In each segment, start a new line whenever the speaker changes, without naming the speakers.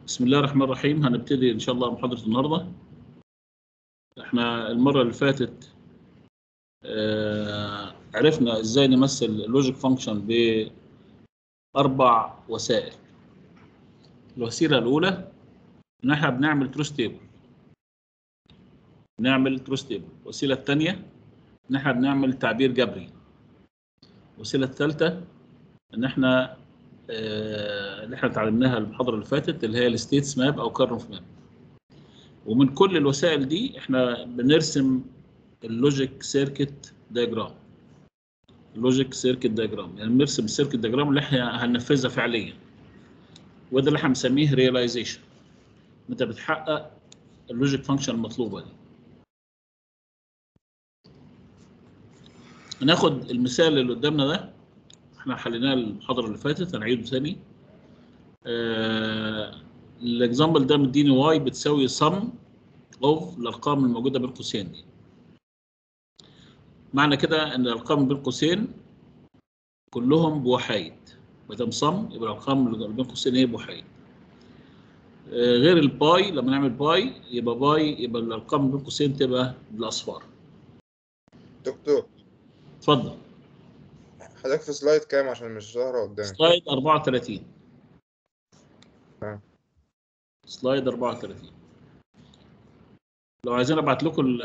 بسم الله الرحمن الرحيم هنبتدي ان شاء الله محاضرة النهاردة احنا المرة اللي فاتت آه، عرفنا ازاي نمثل اللوجيك فانكشن باربع وسائل الوسيلة الاولى ان احنا بنعمل تروس تيبل نعمل تروس تيبل الوسيلة الثانية ان احنا بنعمل تعبير جبري الوسيلة الثالثة ان احنا آه، اللي احنا اتعلمناها المحاضره اللي فاتت اللي هي الستيتس ماب او كارنوف ماب ومن كل الوسائل دي احنا بنرسم اللوجيك سيركت دايجرام اللوجيك سيركت دايجرام يعني بنرسم السيركت دايجرام اللي احنا هننفذها فعليا وده اللي احنا بنسميه ريلايزيشن انت بتحقق اللوجيك فانكشن المطلوبه دي هناخد المثال اللي قدامنا ده احنا حليناه المحاضره اللي فاتت هنعيده ثاني آه الاكزامبل ده مديني واي بتساوي سم اوف الارقام الموجوده بين قوسين دي معنى كده ان الارقام بين قوسين كلهم بوحايد ما دام صم يبقى الارقام اللي بين قوسين هي بوحايد آه غير الباي لما نعمل باي يبقى باي يبقى الارقام بين قوسين تبقى بالاصفار
دكتور
اتفضل
حضرتك في سلايد كام عشان مش ظاهرة قدامي
سلايد 34
تمام.
سلايد 34 لو عايزين ابعت لكم ال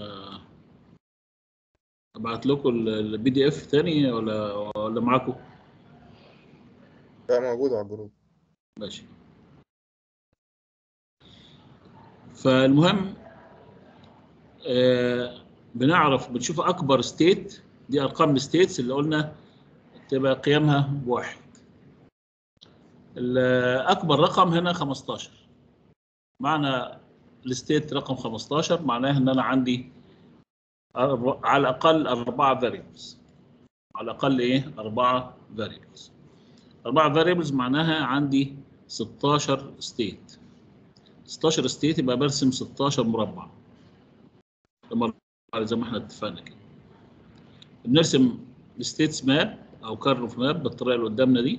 ابعت لكم البي دي اف تاني ولا ولا معاكم
لا موجود على الجروب
ماشي فالمهم آه بنعرف بنشوف اكبر ستيت دي ارقام الستيتس اللي قلنا تبقى قيمها بواحد اكبر رقم هنا 15 معنى الستيت رقم 15 معناه ان انا عندي أربع على الاقل اربعه فاريبلز على الاقل ايه اربعه فاريبلز اربعه فاريبلز معناها عندي 16 ستيت 16 ستيت يبقى برسم 16 مربع زي ما احنا اتفقنا كده بنرسم الستيتس ماب او كارنوف ماب بالطريقه اللي قدامنا دي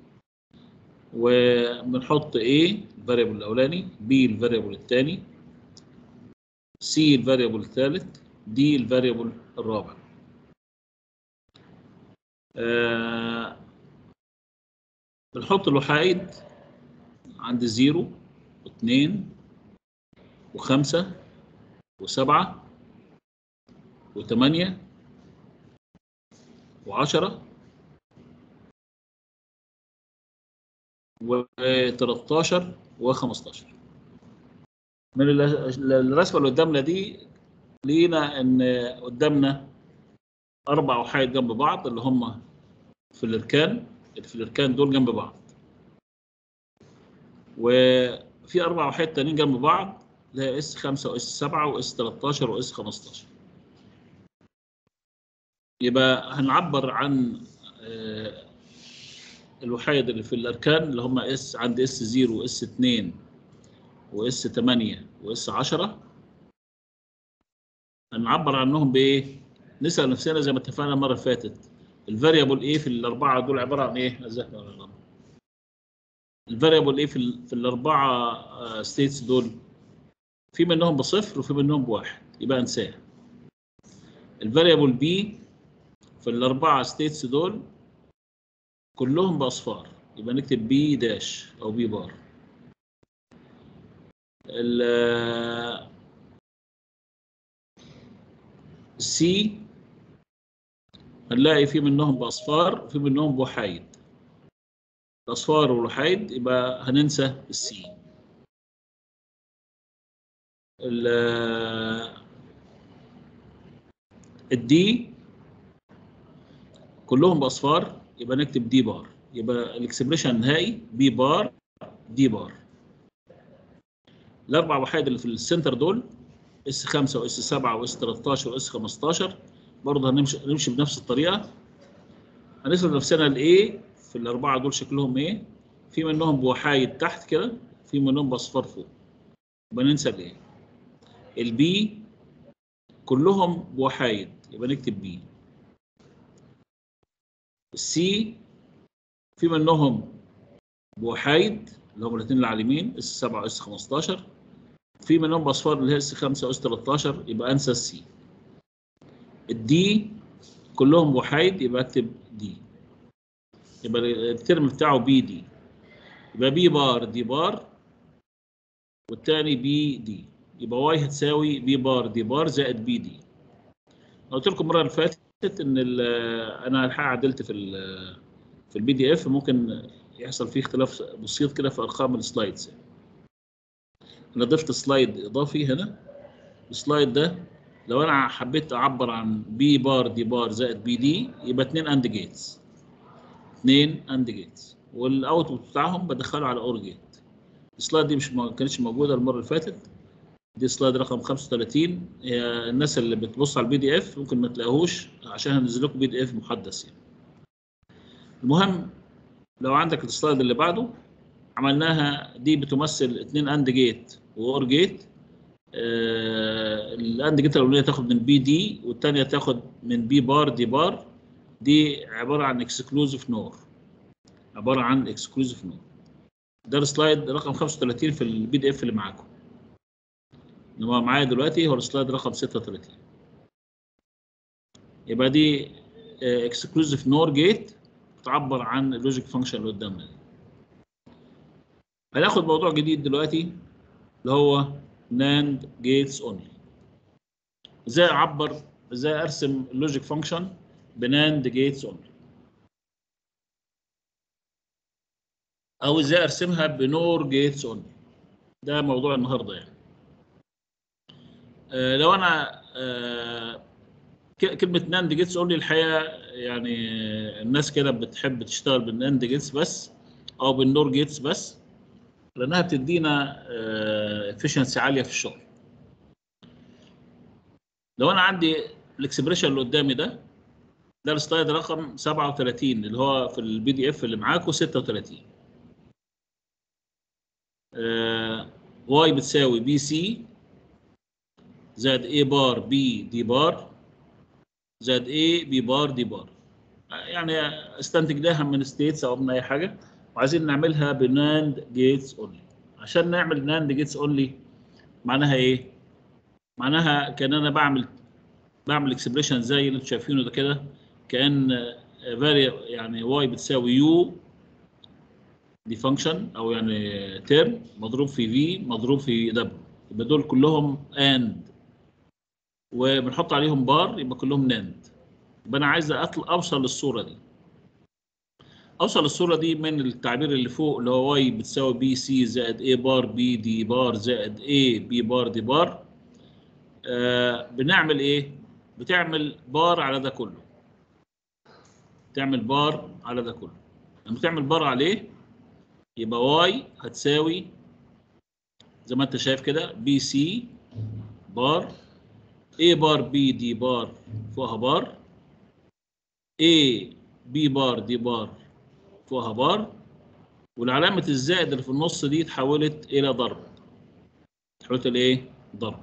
وبنحط A الفاريبل الاولاني B الفاريبل الثاني C الفاريبل الثالث D الفاريبل الرابع آه بنحط الوحايد عند زيرو واثنين وخمسة وسبعة وثمانية وعشرة و13 و15 من الرسمه اللي قدامنا دي لقينا ان قدامنا اربع وحايد جنب بعض اللي هم في الاركان اللي في الاركان دول جنب بعض وفي اربع وحايد تانيين جنب بعض اللي هي اس 5 واس 7 واس 13 واس 15 يبقى هنعبر عن الوحيد اللي في الاركان اللي هم اس عند اس 0 واس 2 واس 8 واس 10 هنعبر عنهم بايه؟ نسال نفسنا زي ما اتفقنا المره اللي فاتت الفاريبل ايه في الاربعه دول عباره عن ايه؟ الفاريبل ايه في ال في الاربعه ستيتس دول؟ في منهم بصفر وفي منهم بواحد يبقى انساه الفاريبل بي في الاربعه ستيتس دول كلهم باصفار يبقى نكتب بي داش او بي بار السي هنلاقي في منهم باصفار وفي منهم بوحايد الاصفار والوحايد يبقى هننسى السي الدي كلهم باصفار يبقى نكتب دي بار يبقى الاكسبريشن النهائي بي بار دي بار الاربع وحيد اللي في السنتر دول اس 5 واس 7 واس 13 واس 15 برضه هنمشي نمشي بنفس الطريقه هنسال نفسنا الايه في الاربعه دول شكلهم ايه في منهم بوحايد تحت كده في منهم باصفار فوق يبقى ننسى الايه البي كلهم بوحايد يبقى نكتب بي السي في منهم بوحايد اللي هم الاثنين اللي على اليمين اس 7 واس 15 في منهم باصفار اللي هي اس 5 واس 13 يبقى انسى السي الدي كلهم وحيد يبقى اكتب دي يبقى الترم بتاعه بي دي يبقى بي بار دي بار والتاني بي دي يبقى واي هتساوي بي بار دي بار زائد بي دي قلت لكم المره اللي فاتت ان ال- انا الحقيقه عدلت في ال في البي دي اف ممكن يحصل فيه اختلاف بسيط كده في ارقام السلايدز انا ضفت سلايد اضافي هنا السلايد ده لو انا حبيت اعبر عن بي بار دي بار زائد بي دي يبقى 2 اند جيتس 2 اند جيتس والاوتبوت بتاعهم بدخله على اور جيت السلايد دي مش ما كانتش موجوده المره اللي فاتت دي سلايد رقم 35 هي الناس اللي بتبص على البي دي اف ممكن ما تلاقوهوش عشان هنزل لكم بي دي اف محدث يعني المهم لو عندك السلايد اللي بعده عملناها دي بتمثل 2 اند جيت واور جيت آه الاند جيت الاولانيه تاخد من بي دي والثانيه تاخد من بي بار دي بار دي عباره عن اكسكلوزيف نور عباره عن اكسكلوزيف نور ده السلايد رقم 35 في البي دي اف اللي معاكم اللي هو معايا دلوقتي هو السلايد رقم 36 يبقى دي اكسكلوزيف نور جيت بتعبر عن اللوجيك فانكشن اللي قدامنا دي هناخد موضوع جديد دلوقتي اللي هو ناند جيتس اونلي ازاي اعبر ازاي ارسم اللوجيك فانكشن بناند جيتس اونلي او ازاي ارسمها بنور جيتس اونلي ده موضوع النهارده يعني آه لو انا آه ك- كلمه ناند جيتس اونلي الحقيقه يعني الناس كده بتحب تشتغل بالناند جيتس بس او بالنور جيتس بس لانها بتدينا افشنسي عاليه في الشغل لو انا عندي الاكسبريشن اللي قدامي ده ده السلايد رقم 37 اللي هو في البي دي اف اللي معاكم 36 واي بتساوي بي سي زائد اي بار بي دي بار زائد اي بي بار دي بار يعني استنتج ده من ستيتس او من اي حاجه وعايزين نعملها بناند جيتس اونلي عشان نعمل ناند جيتس اونلي معناها ايه معناها كان انا بعمل بعمل اكسبريشن زي اللي انتم شايفينه ده كده كان فاري يعني واي بتساوي يو دي فانكشن او يعني تيرم مضروب في في مضروب في دبليو يبقى دول كلهم اند وبنحط عليهم بار يبقى كلهم ناند يبقى انا عايز أطل اوصل للصوره دي اوصل للصوره دي من التعبير اللي فوق اللي هو واي بتساوي بي سي زائد اي بار بي دي بار زائد اي بي بار دي بار آه بنعمل ايه بتعمل بار على ده كله تعمل بار على ده كله لما تعمل بار عليه يبقى واي هتساوي زي ما انت شايف كده بي سي بار اي بار بي دي بار فوقها بار اي بي بار دي بار فوقها بار والعلامة الزائد اللي في النص دي اتحولت إلى ضرب اتحولت لإيه؟ ضرب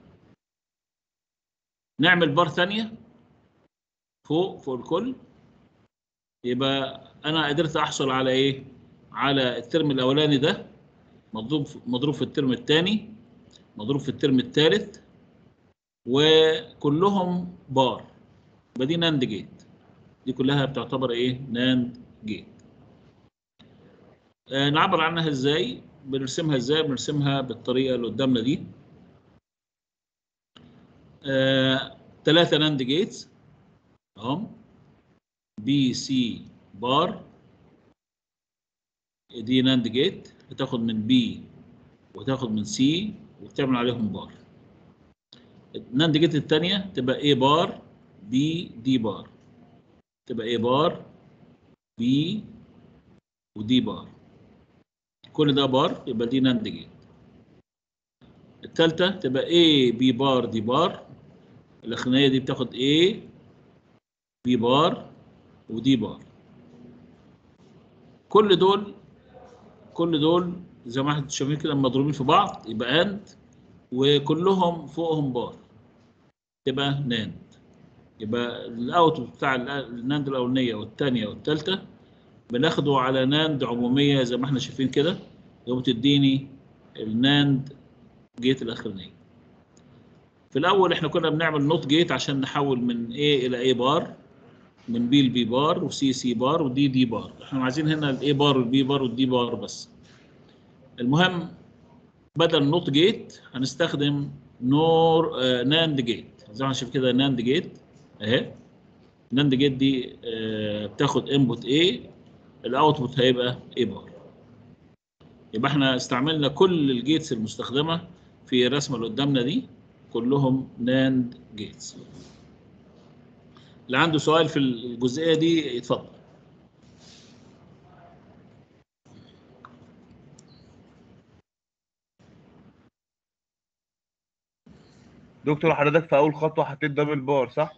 نعمل بار ثانية فوق فوق الكل يبقى أنا قدرت أحصل على إيه؟ على الترم الأولاني ده مضروب مضروب في الترم الثاني مضروب في الترم الثالث وكلهم بار يبقى دي ناند جيت دي كلها بتعتبر ايه ناند جيت آه نعبر عنها ازاي بنرسمها ازاي بنرسمها بالطريقه اللي قدامنا دي آه ثلاثه ناند جيتس اهم بي سي بار دي ناند جيت بتاخد من بي وتاخد من سي وبتعمل عليهم بار الناند جيت الثانيه تبقى اي بار بي دي بار تبقى اي بار بي ودي بار كل ده بار يبقى دي ناند جيت الثالثه تبقى اي بي بار دي بار الاخرانيه دي بتاخد اي بي بار ودي بار كل دول كل دول زي ما احنا شايفين كده مضروبين في بعض يبقى اند وكلهم فوقهم بار تبقى ناند يبقى الاوت بتاع الناند الاولانيه والثانيه والثالثه بناخده على ناند عموميه زي ما احنا شايفين كده يقوم تديني الناند جيت الاخرانيه في الاول احنا كنا بنعمل نوت جيت عشان نحول من A الى A بار من B لبي بار وسي سي بار ودي دي بار احنا عايزين هنا الاي بار والبي بار والدي بار بس المهم بدل نوت جيت هنستخدم نور آه ناند جيت زي ما شايف كده ناند جيت اهي ناند جيت دي آه بتاخد انبوت A الاوتبوت هيبقى A بار يبقى احنا استعملنا كل الجيتس المستخدمه في الرسمه اللي قدامنا دي كلهم ناند جيتس اللي عنده سؤال في الجزئيه دي يتفضل
دكتور حضرتك في اول خطوه حطيت دبل بار صح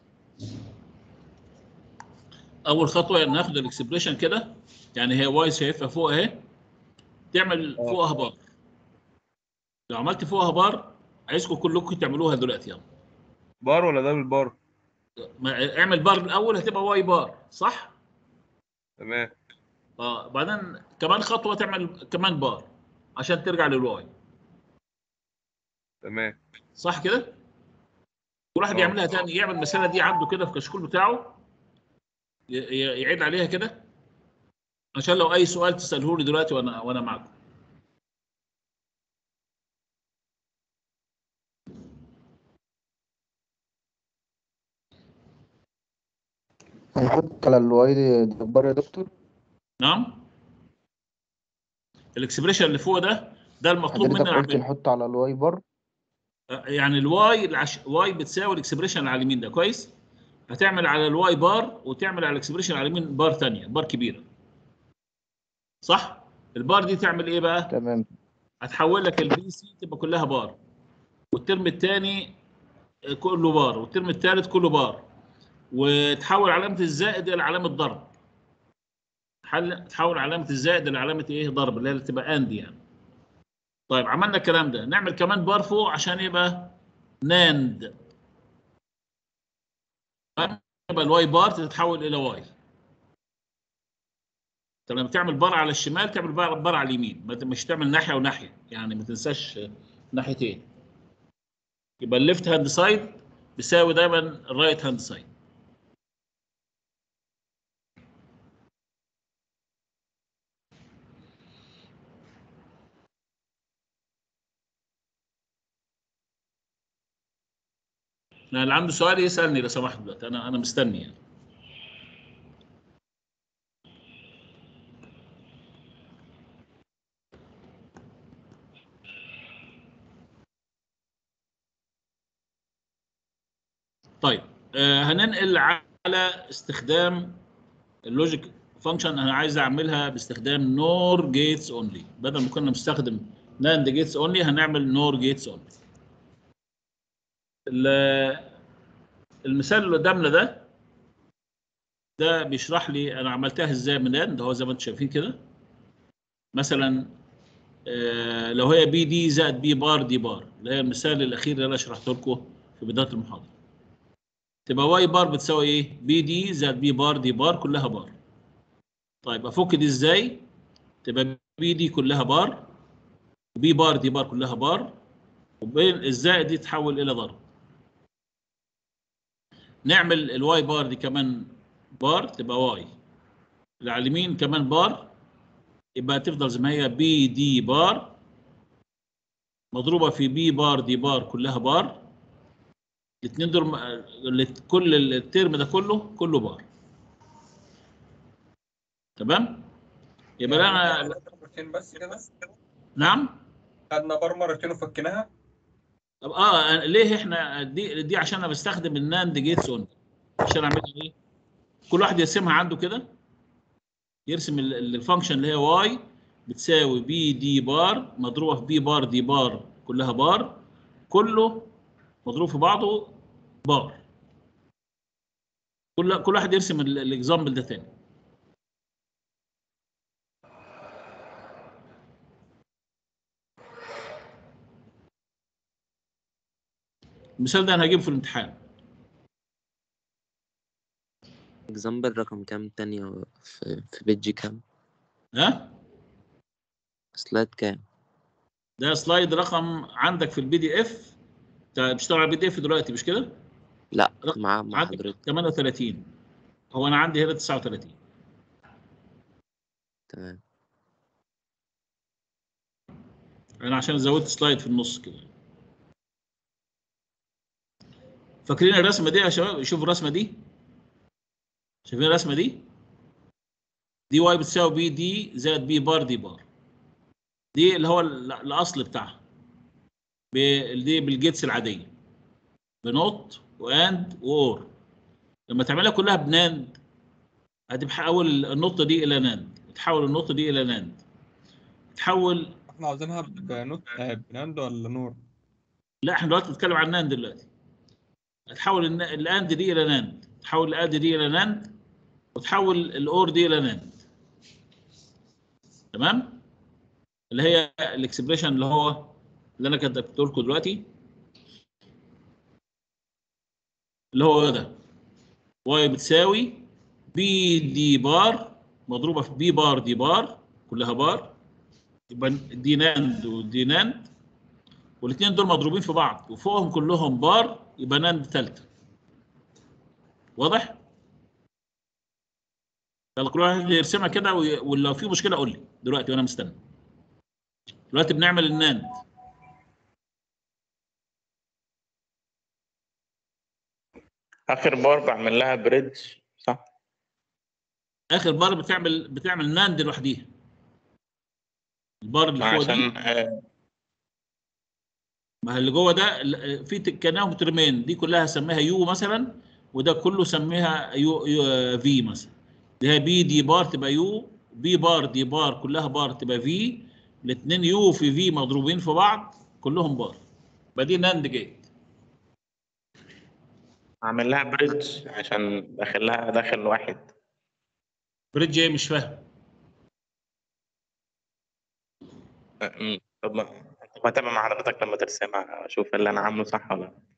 اول خطوه ان ناخد الاكسبريشن كده يعني هي واي شايفها فوق اهي تعمل
آه.
فوقها بار لو عملت فوقها بار عايزكم كلكم تعملوها دلوقتي يلا
بار ولا دبل بار
ما- اعمل بار الاول هتبقى واي بار صح
تمام
اه بعدين كمان خطوه تعمل كمان بار عشان ترجع للواي
تمام
صح كده كل واحد
آه.
يعملها تاني يعمل المساله دي عنده كده في الكشكول بتاعه ي- ي- يعيد عليها كده عشان لو اي سؤال تساله لي دلوقتي وانا وانا معاكم
هنحط على الواي دبار يا دكتور
نعم الاكسبريشن اللي فوق ده ده المطلوب
حضرتك
مننا
قلت
نعمله
نحط على الواي بار
يعني الواي العش... واي بتساوي الاكسبريشن اللي على اليمين ده كويس هتعمل على الواي بار وتعمل على الاكسبريشن على اليمين بار ثانيه بار كبيره صح البار دي تعمل ايه بقى
تمام
هتحول لك البي سي تبقى كلها بار والترم الثاني كله بار والترم الثالث كله بار وتحول علامه الزائد الى علامه ضرب حل تحول علامه الزائد الى علامه ايه ضرب اللي هي تبقى اند يعني طيب عملنا الكلام ده نعمل كمان بار فوق عشان يبقى ناند يبقى الواي بار تتحول الى واي انت لما تعمل بار على الشمال تعمل بار, بار على اليمين ما ت- مش تعمل ناحيه وناحيه يعني ما تنساش ناحيتين يبقى الليفت هاند سايد بيساوي دايما الرايت هاند سايد يعني اللي عنده سؤال يسالني لو سمحت دلوقتي انا انا مستني يعني طيب آه هننقل على استخدام اللوجيك فانكشن انا عايز اعملها باستخدام نور جيتس اونلي بدل ما كنا بنستخدم ناند جيتس اونلي هنعمل نور جيتس اونلي المثال اللي قدامنا ده ده بيشرح لي انا عملتها ازاي من ناند هو زي ما انتم شايفين كده مثلا آه لو هي بي دي زائد بي بار دي بار اللي هي المثال الاخير اللي انا شرحته لكم في بدايه المحاضره تبقى واي بار بتساوي ايه؟ بي دي زائد بي بار دي بار كلها بار. طيب افك دي ازاي؟ تبقى بي دي كلها بار وبي بار دي بار كلها بار وبين الزائد دي تتحول الى ضرب. نعمل الواي بار دي كمان بار تبقى واي. اللي على اليمين كمان بار يبقى تفضل زي ما هي بي دي بار مضروبه في بي بار دي بار كلها بار الاثنين دول م- اللي- كل الترم ده كله كله بار تمام يبقى انا
مرتين بس كده
نعم
خدنا بار مرتين وفكناها
طب اه أنا- ليه احنا دي دي عشان انا بستخدم الناند جيتس اون عشان اعملها ايه كل واحد يرسمها عنده كده يرسم ال- ال- الفانكشن اللي هي واي بتساوي بي دي بار مضروبه في بي بار دي بار كلها بار كله مضروب في بعضه بار كل كل واحد يرسم ال- الاكزامبل ده تاني المثال ده انا هجيبه في الامتحان
اكزامبل رقم كام تانية في, في بيجي كام
ها
سلايد كام
ده سلايد رقم عندك في البي دي اف انت بتشتغل على البي دي اف دلوقتي مش كده؟
لا
رقم
مع مع
عندك
حضرتك
38 هو انا عندي هنا 39
تمام
انا عشان زودت سلايد في النص كده فاكرين الرسمه دي يا شباب شوفوا الرسمه دي شايفين الرسمه دي دي واي بتساوي بي دي زائد بي بار دي بار دي اللي هو ال- الاصل بتاعها ب- دي بالجيتس العاديه بنوت واند واور لما تعملها كلها بناند هتحول النقطه دي الى ناند تحول النقطه دي الى ناند تحول
احنا عاوزينها بنوت آه، بناند ولا نور
لا احنا دلوقتي بنتكلم عن ناند دلوقتي هتحول الن- الاند دي الى ناند تحول الاند دي الى ناند وتحول الاور دي الى ناند تمام اللي هي الاكسبريشن اللي هو اللي انا كتبته لكم دلوقتي اللي هو ده واي بتساوي بي دي بار مضروبه في بي بار دي بار كلها بار يبقى دي ناند ودي ناند والاثنين دول مضروبين في بعض وفوقهم كلهم بار يبقى ناند ثالثه واضح؟ يلا كل واحد يرسمها كده وي- ولو في مشكله قول لي دلوقتي وانا مستني دلوقتي بنعمل الناند
اخر بار بعمل لها بريدج صح
اخر بار بتعمل بتعمل ناند لوحديها البار اللي فوق دي
عشان آه،
ما هي اللي جوه ده ال- في ت- كانهم ترمين دي كلها سميها يو مثلا وده كله سميها يو, يو في مثلا اللي هي بي دي بار تبقى يو بي بار دي بار كلها بار تبقى في الاثنين يو في في مضروبين في بعض كلهم بار يبقى دي ناند جيت
اعمل لها بريدج عشان داخلها داخل واحد
بريدج ايه مش فاهم
آه، أمم، طب ما طب هتابع مع حضرتك لما ترسمها اشوف اللي انا عامله صح ولا لا.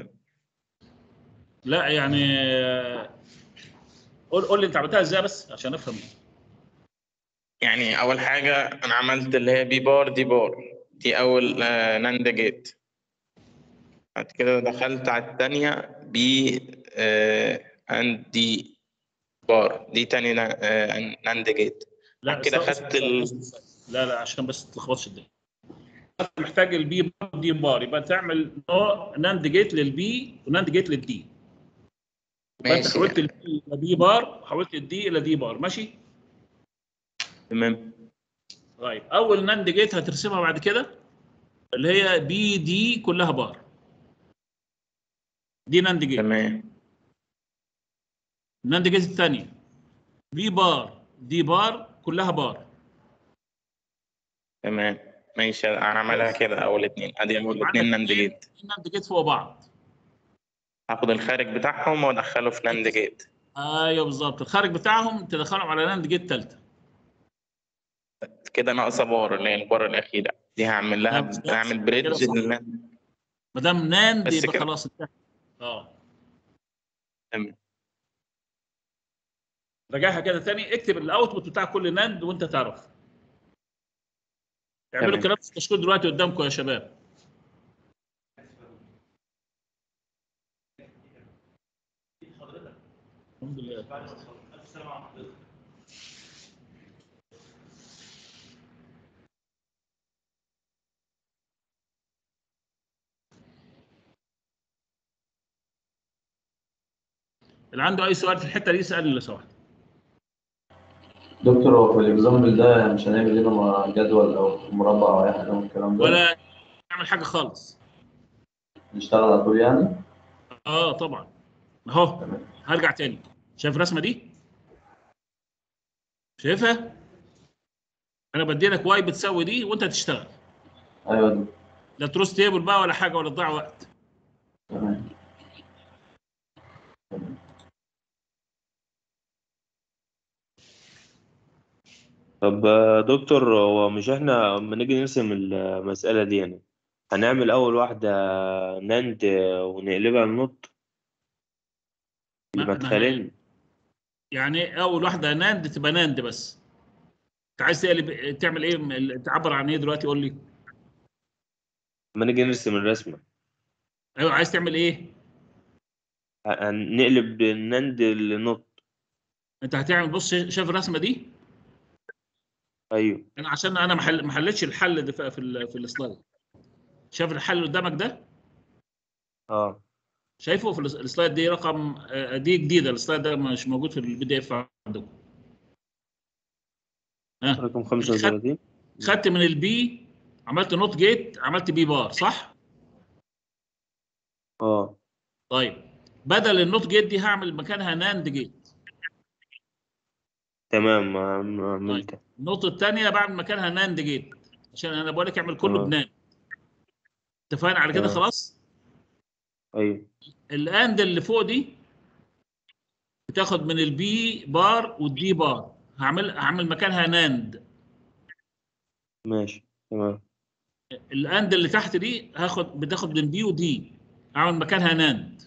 لا يعني آه، قول قول لي انت عملتها ازاي بس عشان افهم
يعني اول حاجه انا عملت اللي هي بي بار دي بار دي اول آه، ناند جيت بعد كده دخلت على التانية بي آه، اند دي بار دي تاني نا- آه، ناند جيت
لا
بعد كده
استنى-
خدت ال...
لا لا عشان بس ما تلخبطش الدنيا أنت محتاج البي بار دي بار يبقى تعمل نوع ناند جيت للبي وناند جيت للدي يبقى انت
ماشي.
حولت البي الى دي بار وحولت الدي الى دي بار ماشي
تمام
طيب اول ناند جيت هترسمها بعد كده اللي هي بي دي كلها بار دي ناند جيت
تمام
الناند جيت الثانيه بي بار دي بار كلها بار
تمام ماشي انا عملها كده اول اتنين ادي اول
وعندك
اتنين ناند
اتنين
جيت
ناند جيت فوق بعض
هاخد الخارج بتاعهم وادخله في ناند جيت
ايوه بالظبط الخارج بتاعهم تدخلهم على ناند جيت ثالثه
كده ناقصه بار اللي هي البار الاخيره دي هعمل لها
لا، بس-
هعمل
كده
بريدج
صح.
للناند
ما دام ناند
بس
يبقى
كده.
خلاص انتهى اه
تمام
راجعها كده تاني اكتب الاوتبوت بتاع كل ناند وانت تعرف اعملوا
تمام.
الكلام في التشكيل دلوقتي قدامكم يا شباب الحمد لله اللي عنده اي سؤال في الحته دي يسال لو سمحت
دكتور هو في الاكزامبل ده مش هنعمل لنا مع جدول او مربع او اي حاجه من الكلام ده
ولا نعمل حاجه خالص
نشتغل على طول يعني
اه طبعا اهو
تمام
هرجع تاني شايف الرسمه دي شايفها انا بدي لك واي بتساوي دي وانت تشتغل
ايوه يا دكتور
لا تروس تيبل بقى ولا حاجه ولا تضيع وقت
تمام
طب آه، دكتور هو مش احنا لما نيجي نرسم المسألة دي يعني هنعمل أول واحدة ناند ونقلبها لنوت
ما- ما هي-
المدخلين
يعني اول واحده ناند تبقى ناند بس انت عايز تقلب تعمل ايه م- تعبر عن ايه دلوقتي قول لي
لما نيجي نرسم الرسمة
ايوه عايز تعمل ايه
هنقلب النند لنوت
انت هتعمل بص شايف الرسمه دي
ايوه
انا عشان انا ما حل- ما حلتش الحل ده في في, ال- في السلايد شايف الحل اللي قدامك ده
اه
شايفه في الس- السلايد دي رقم آه، دي جديده السلايد ده مش موجود في البي دي اف عندكم ها
رقم 35
خدت من البي عملت نوت جيت عملت بي بار صح
اه
طيب بدل النوت جيت دي هعمل مكانها ناند جيت
تمام ما- ما عملتها
النقطه الثانيه بعمل مكانها ناند جيت عشان انا بقول لك اعمل كله
تمام.
بناند اتفقنا على كده
تمام.
خلاص
ايوه
الاند اللي فوق دي بتاخد من البي بار والدي بار هعمل هعمل مكانها ناند
ماشي تمام
الاند اللي تحت دي هاخد بتاخد من بي ودي اعمل مكانها ناند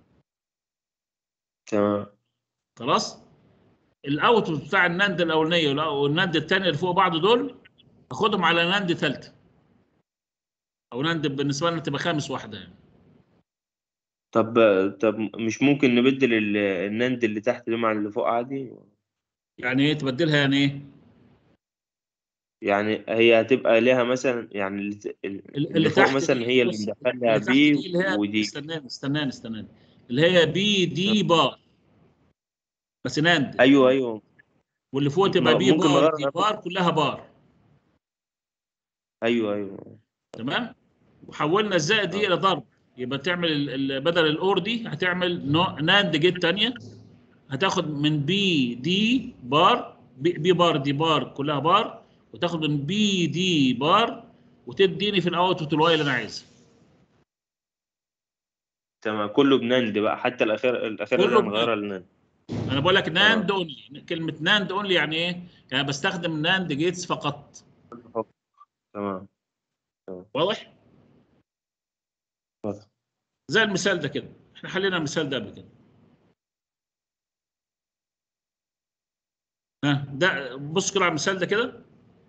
تمام
خلاص الاوتبوت بتاع الناند الاولانيه والأ- والناند الثانيه اللي فوق بعض دول اخدهم على ناند ثالثه او ناند بالنسبه لنا تبقى خامس واحده يعني
طب طب مش ممكن نبدل ال- النند اللي تحت دي مع اللي فوق عادي
يعني ايه تبدلها يعني ايه
يعني هي هتبقى ليها مثلا يعني اللي, ت- اللي فوق
تحت
مثلا
دي-
هي اللي
بص،
مدخلها
اللي تحت
بي
دي اللي هي
ودي
استناني استناني استناني اللي هي بي دي بار بس ناند
ايوه ايوه
واللي فوق تبقى
ما-
بي
ممكن
بار
نغير
دي
الرقم.
بار كلها بار
ايوه ايوه
تمام وحولنا الزائد دي
آه.
الى ضرب يبقى تعمل ال- ال- بدل الاور دي هتعمل نوع- ناند جيت ثانيه هتاخد من بي دي بار بي, بي بار دي بار كلها بار وتاخد من بي دي بار وتديني في الاوتبوت الواي اللي انا عايزها
تمام كله بنند بقى حتى الاخير الاخيره
كله
اللي هنغيرها لنند
انا بقول لك ناند اونلي كلمه ناند اونلي يعني ايه؟ يعني بستخدم ناند جيتس فقط
تمام
واضح؟
واضح.
زي المثال ده كده احنا حلينا المثال ده قبل كده ها ده بص كده على المثال ده كده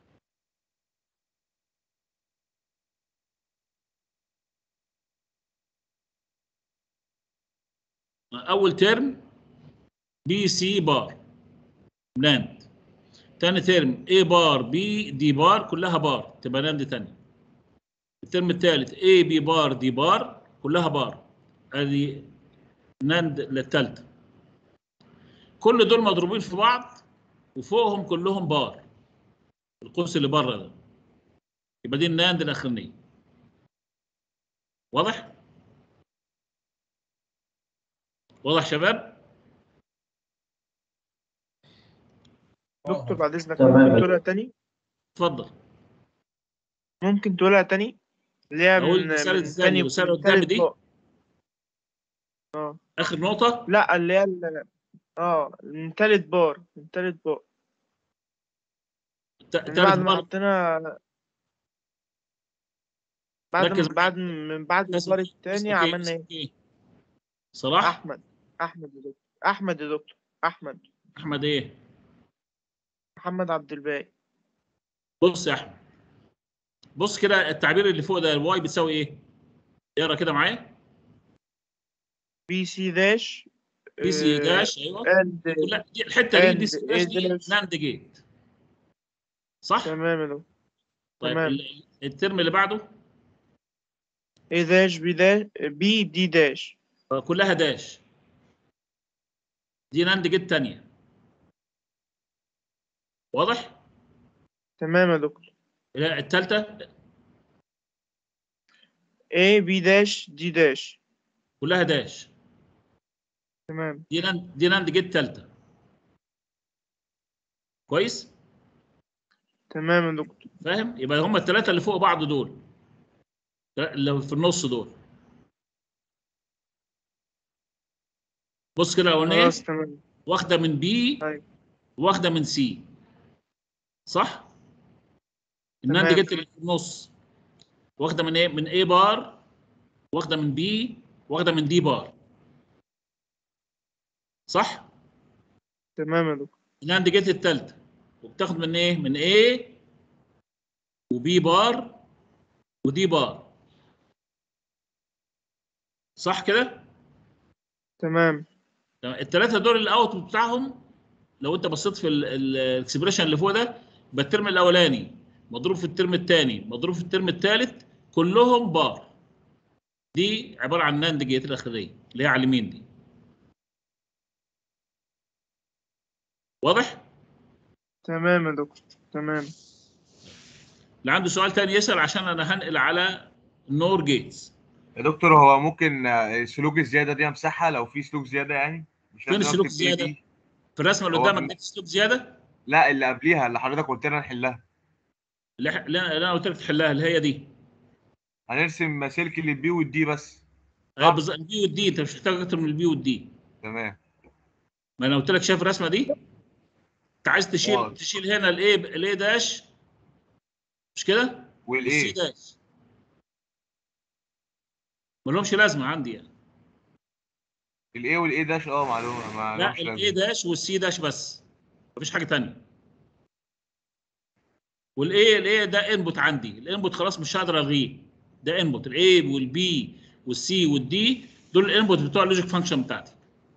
اول ترم بي سي بار ناند تاني ترم اي بار بي دي بار كلها بار تبقى ناند تاني الترم الثالث اي بي بار دي بار كلها بار ادي ناند للثالثه كل دول مضروبين في بعض وفوقهم كلهم بار القوس اللي بره ده يبقى دي الناند الاخرانيه واضح واضح شباب
دكتور بعد اذنك
تمام.
ممكن تقولها تاني
اتفضل
ممكن تقولها تاني اللي هي
أقول
من
المثال
من
الثاني
تاني
والمثال
من
اللي قدامي
تالت
دي؟
فوق. اه
اخر نقطه
لا اللي هي ال- اه من تالت بار من تالت بار
ت-
يعني
تالت
بعد ما
بار
حطينا بعد
ركز
ما بعد من بعد
اسمك
البار
إيه؟
التاني
اسمك إيه؟
عملنا
اسمك
ايه؟
ايه صلاح
احمد احمد يا دكتور احمد يا دكتور احمد
احمد ايه
محمد عبد الباقي
بص يا احمد بص كده التعبير اللي فوق ده الواي بتساوي ايه اقرا كده معايا
بي سي داش
بي سي داش ايوه
اند
لا دي الحته دي
and
البي سي داش
A
دي
dash.
ناند جيت صح
تمام يا دكتور
طيب
تمام.
ال- الترم اللي بعده
اي داش بي داش بي دي داش
كلها داش دي ناند جيت تانية واضح
تمام يا دكتور
لا، التالتة
اي بي داش دي داش
كلها داش
تمام
دي ناند دي ناند جيت تالتة كويس
تمام يا دكتور
فاهم يبقى هم الثلاثه اللي فوق بعض دول اللي في النص دول بص كده الاولانيه
خلاص تمام
واخده من بي
أيوة.
واخده من سي صح الناند
تمام.
جت اللي في النص واخده من ايه من اي بار واخده من بي واخده من دي بار صح
تمام يا دكتور
الناند جت الثالثه وبتاخد من ايه من A وبي بار ودي بار صح كده
تمام
الثلاثه دول الاوت بتاعهم لو انت بصيت في الاكسبريشن اللي فوق ده يبقى الترم الاولاني مضروب في الترم الثاني مضروب في الترم الثالث كلهم بار دي عباره عن ناند جيت الاخريه اللي هي على اليمين دي واضح؟
تمام يا دكتور تمام
اللي عنده سؤال تاني يسأل عشان انا هنقل على نور جيتس
يا دكتور هو ممكن آه، السلوك الزياده دي امسحها لو في سلوك زياده يعني مش
فين
لازم
السلوك
أكتب
الزيادة؟
AB.
في الرسمه اللي
هو
قدامك
في-
دي في سلوك زياده
لا اللي قبليها اللي حضرتك قلت لنا نحلها
اللي إح- اللي انا اللي أنا قلت لك تحلها اللي هي دي
هنرسم سلك للبي والدي بس
آه، بالظبط البي والدي انت مش محتاج اكتر من البي والدي
تمام
ما انا قلت لك شايف الرسمه دي انت عايز تشيل
واضح.
تشيل هنا الاي الاي داش مش كده؟ والسي
والايه
داش ما لهمش لازمه عندي يعني
الايه والايه داش اه معلومه ما
لا
لهمش
الاي
لازمه
داش والسي داش بس مفيش حاجه ثانيه والاي الاي ده انبوت عندي الانبوت خلاص مش هقدر الغيه ده انبوت الاي والبي والسي والدي دول الانبوت بتوع اللوجيك فانكشن بتاعتي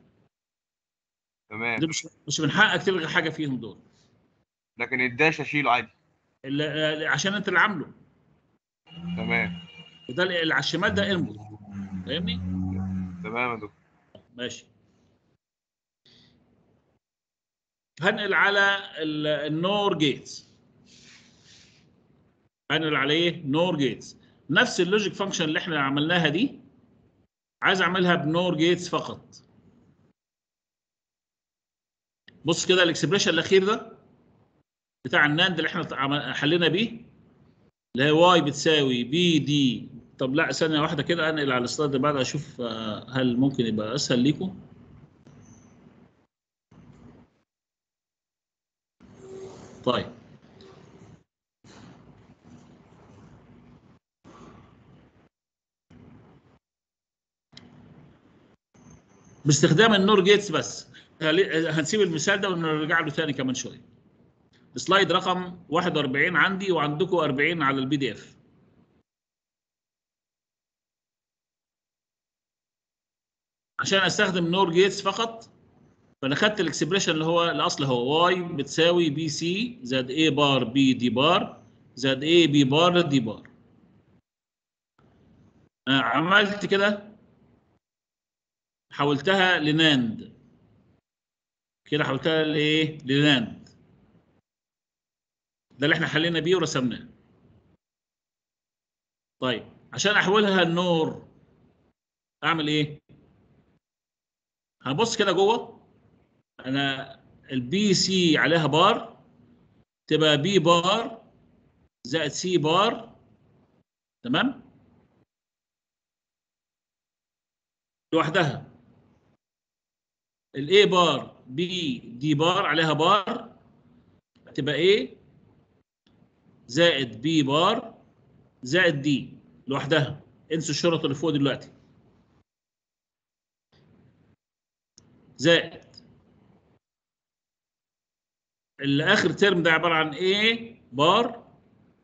تمام
دول مش مش من حقك تلغي حاجه فيهم دول
لكن الداش اشيله عادي
اللي عشان انت اللي عامله
تمام
وده اللي على الشمال ده انبوت فاهمني؟
تمام يا دكتور
ماشي هنقل على ال- النور جيتس هنقل عليه نور جيتس نفس اللوجيك فانكشن اللي احنا عملناها دي عايز اعملها بنور جيتس فقط بص كده الاكسبريشن الاخير ده بتاع الناند اللي احنا عمل- حلينا بيه اللي هي واي بتساوي بي دي طب لا ثانيه واحده كده انقل على السلايد اللي بعدها اشوف آه، هل ممكن يبقى اسهل ليكم طيب باستخدام النور جيتس بس هل- هنسيب المثال ده ونرجع له تاني كمان شويه سلايد رقم 41 عندي وعندكم 40 على البي دي اف عشان استخدم نور جيتس فقط فانا خدت الاكسبريشن اللي هو الاصل هو واي بتساوي بي سي زائد اي بار بي دي بار زائد اي بي بار دي بار آه، عملت كده حولتها لناند كده حولتها لايه لناند ده اللي احنا حلينا بيه ورسمناه طيب عشان احولها لنور اعمل ايه هبص كده جوه انا البي سي عليها بار تبقى بي بار زائد سي بار تمام لوحدها الاي بار بي دي بار عليها بار تبقى ايه زائد بي بار زائد دي لوحدها انسوا الشرط اللي فوق دلوقتي زائد الاخر ترم ده عباره عن A بار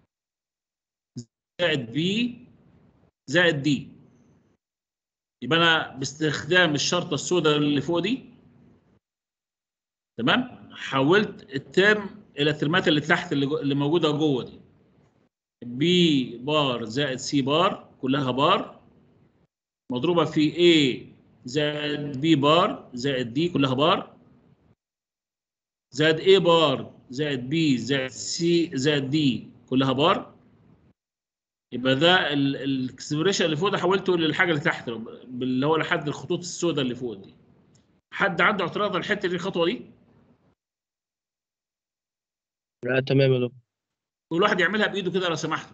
زائد B زائد D يبقى انا باستخدام الشرطه السوداء اللي فوق دي تمام حولت الترم الى الترمات اللي تحت اللي, جو... اللي موجوده جوه دي B بار زائد C بار كلها بار مضروبه في A زائد B بار زائد D كلها بار زائد A بار زائد B زائد C زائد D كلها بار يبقى ده الاكسبريشن اللي فوق ده حولته للحاجه اللي تحت اللي هو لحد الخطوط السوداء اللي فوق دي حد عنده اعتراض على الحته دي الخطوه دي؟
لا تمام يا دكتور
كل واحد يعملها بايده كده لو سمحت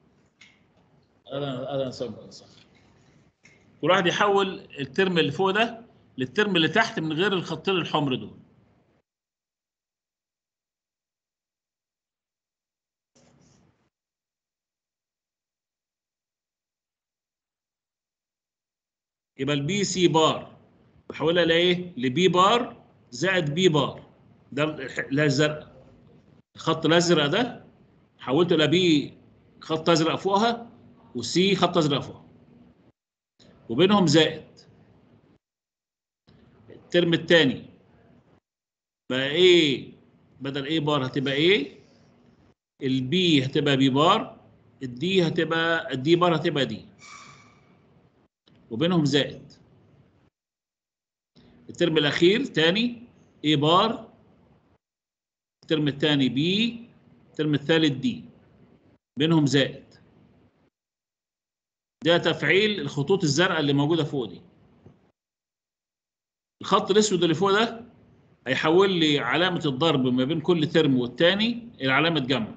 انا انا صبر صح كل واحد يحول الترم اللي فوق ده للترم اللي تحت من غير الخطين الحمر دول يبقى البي سي بار بحولها لايه؟ لبي بار زائد بي بار ده اللي هي الزرقاء الخط الازرق ده حولته الى بي خط ازرق فوقها وسي خط ازرق فوقها وبينهم زائد الترم الثاني بقى ايه بدل ايه بار هتبقى ايه البي هتبقى بي بار الدي هتبقى الدي بار هتبقى دي وبينهم زائد الترم الاخير تاني ايه بار الترم الثاني بي الترم الثالث دي بينهم زائد ده تفعيل الخطوط الزرقاء اللي موجوده فوق دي الخط الاسود اللي فوق ده هيحول لي علامه الضرب ما بين كل ترم والتاني الى علامه جمع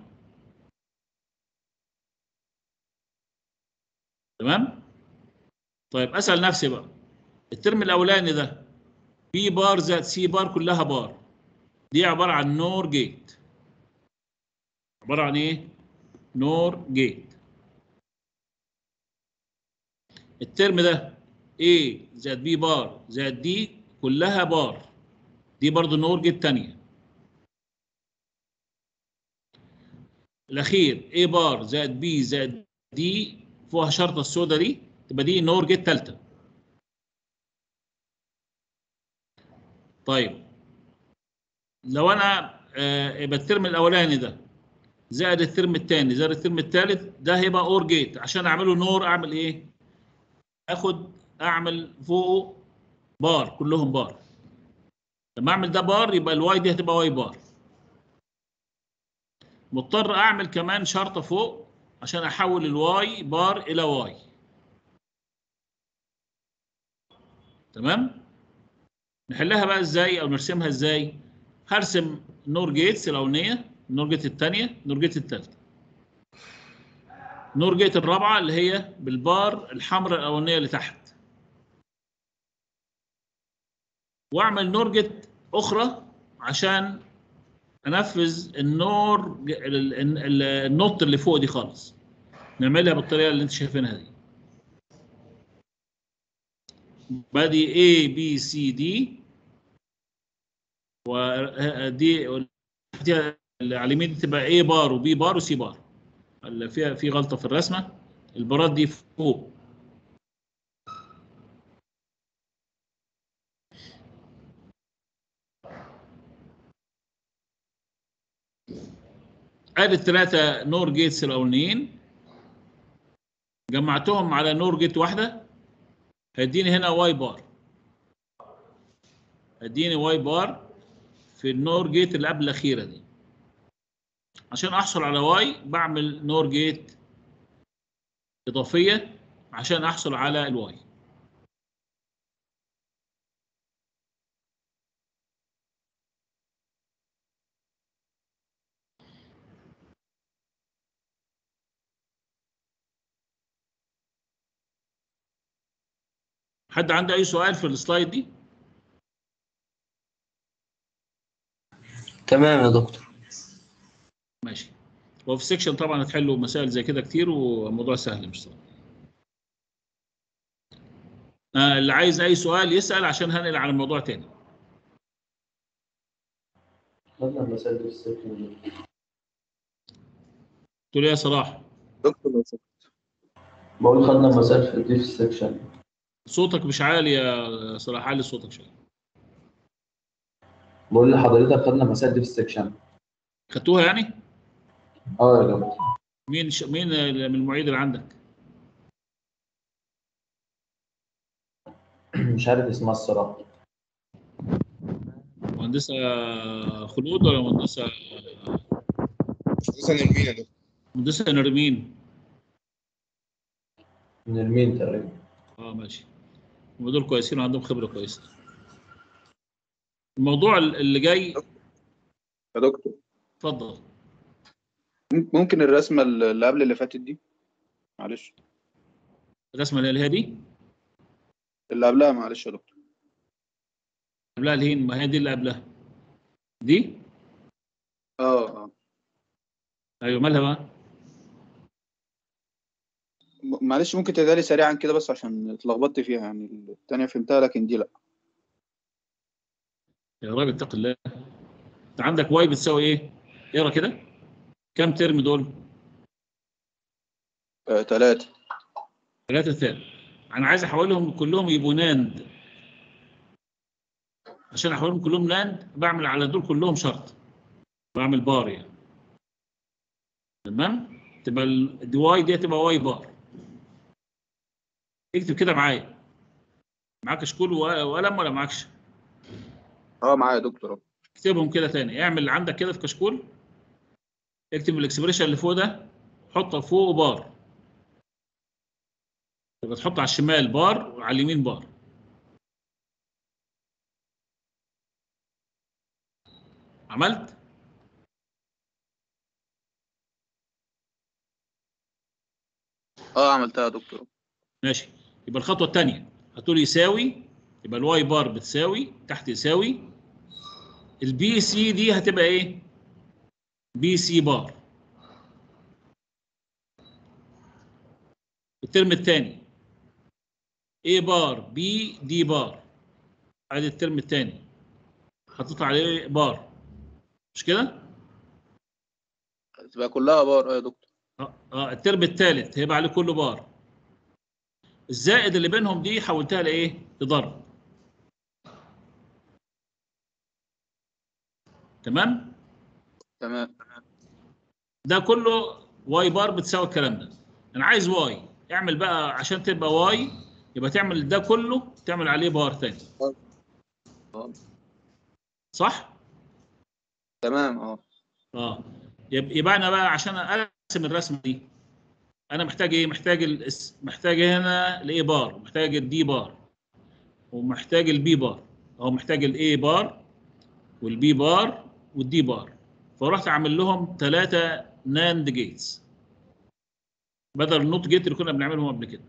تمام طيب اسال نفسي بقى الترم الاولاني ده بي بار زائد سي بار كلها بار دي عباره عن نور جيت عباره عن ايه نور جيت الترم ده A زائد B بار زائد D كلها بار دي برضو نور جيت تانية الأخير A بار زائد B زائد D فوقها شرطة السوداء دي تبقى دي نور جيت تالتة طيب لو أنا آه، يبقى الترم الأولاني ده زائد الترم الثاني زائد الترم الثالث ده هيبقى اور جيت عشان اعمله نور اعمل ايه؟ اخد اعمل فوقه بار كلهم بار لما اعمل ده بار يبقى الواي دي هتبقى واي بار مضطر اعمل كمان شرطه فوق عشان احول الواي بار الى واي تمام نحلها بقى ازاي او نرسمها ازاي هرسم نور جيتس الاولانيه نور جيت الثانيه نور جيت الثالثه نور جيت الرابعه اللي هي بالبار الحمراء الاولانيه اللي تحت واعمل نور جيت اخرى عشان انفذ النور ج- ال- ال- ال- النوت اللي فوق دي خالص نعملها بالطريقه اللي انت شايفينها دي بادي A B C D ودي دي اللي على اليمين دي تبقى A بار وB بار وC بار اللي فيها في غلطه في الرسمه البارات دي فوق ادي الثلاثه نور جيتس الاولانيين جمعتهم على نور جيت واحده هيديني هنا واي بار هيديني واي بار في النور جيت اللي قبل الاخيره دي عشان احصل على واي بعمل نور جيت اضافيه عشان احصل على الواي حد عنده اي سؤال في السلايد دي
تمام يا دكتور
ماشي هو في السكشن طبعا هتحلوا مسائل زي كده كتير والموضوع سهل مش صعب آه اللي عايز اي سؤال يسال عشان هنقل على الموضوع تاني
خدنا المسائل دي في السكشن
تقول إيه يا صلاح
دكتور لو سمحت.
بقول خدنا المسائل في دي في السكشن
صوتك مش عالي يا صلاح عالي صوتك شويه
بقول لحضرتك خدنا المسائل دي في السكشن
خدتوها يعني
اه يا دكتور
مين ش... مين من المعيد اللي عندك
مش عارف اسمها الصراحه
مهندسه خلود ولا مهندسه
خصوصا المين يا دكتور
مهندسه نرمين
من المين تقريبا
اه ماشي هم دول كويسين وعندهم خبره كويسه الموضوع اللي جاي
يا دكتور
اتفضل
ممكن الرسمة اللي قبل اللي فاتت دي معلش
الرسمه اللي هي دي
اللي قبلها معلش يا دكتور
قبلها الهين ما هي دي اللي قبلها دي
اه اه
ايوه مالها بقى
م- معلش ممكن تدالي سريعا كده بس عشان اتلخبطت فيها يعني التانية فهمتها لكن دي لا
يا راجل اتق الله انت عندك واي بتساوي ايه اقرا كده كم ترم دول؟
آه، تلاتة
ثلاثة ترم انا عايز احولهم كلهم يبقوا ناند عشان احولهم كلهم ناند بعمل على دول كلهم شرط بعمل بار يعني تمام تبقى الدي واي دي تبقى واي بار اكتب كده معايا معاك كشكول و- وقلم ولا معاكش
اه معايا يا دكتور
اكتبهم كده تاني اعمل عندك كده في كشكول اكتب الاكسبريشن اللي فوق ده حطه فوق بار يبقى تحط على الشمال بار وعلى اليمين بار عملت
اه عملتها يا دكتور
ماشي يبقى الخطوه الثانيه هتقول يساوي يبقى الواي بار بتساوي تحت يساوي البي سي دي هتبقى ايه بي سي بار الترم الثاني ايه بار بي دي بار ادي الترم الثاني حطيت عليه بار مش كده
تبقى كلها بار اه يا دكتور
اه اه الترم الثالث هيبقى عليه كله بار الزائد اللي بينهم دي حولتها لايه لضرب تمام
تمام
ده كله واي بار بتساوي الكلام ده انا عايز واي اعمل بقى عشان تبقى واي يبقى تعمل ده كله تعمل عليه بار تاني صح
تمام اه
اه يب- يبقى انا بقى عشان ارسم الرسمه دي انا محتاج ايه محتاج الاس محتاج هنا الاي بار محتاج الدي بار ومحتاج البي بار او محتاج الاي بار والبي بار والدي بار فرحت عامل لهم ثلاثه ناند جيتس بدل النوت جيت اللي كنا بنعملهم قبل كده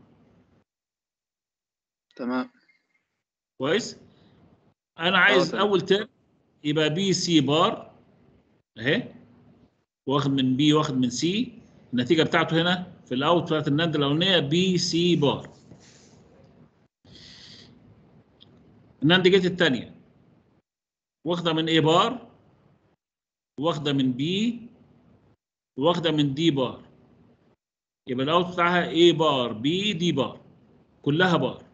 تمام
كويس انا عايز
تمام.
اول ترم يبقى بي سي بار اهي واخد من بي واخد من سي النتيجه بتاعته هنا في الاوت بتاعت الناند الاولانيه بي سي بار الناند جيت الثانيه واخده من اي بار واخده من بي واخده من دي بار يبقى الاوت بتاعها اي بار بي دي بار كلها بار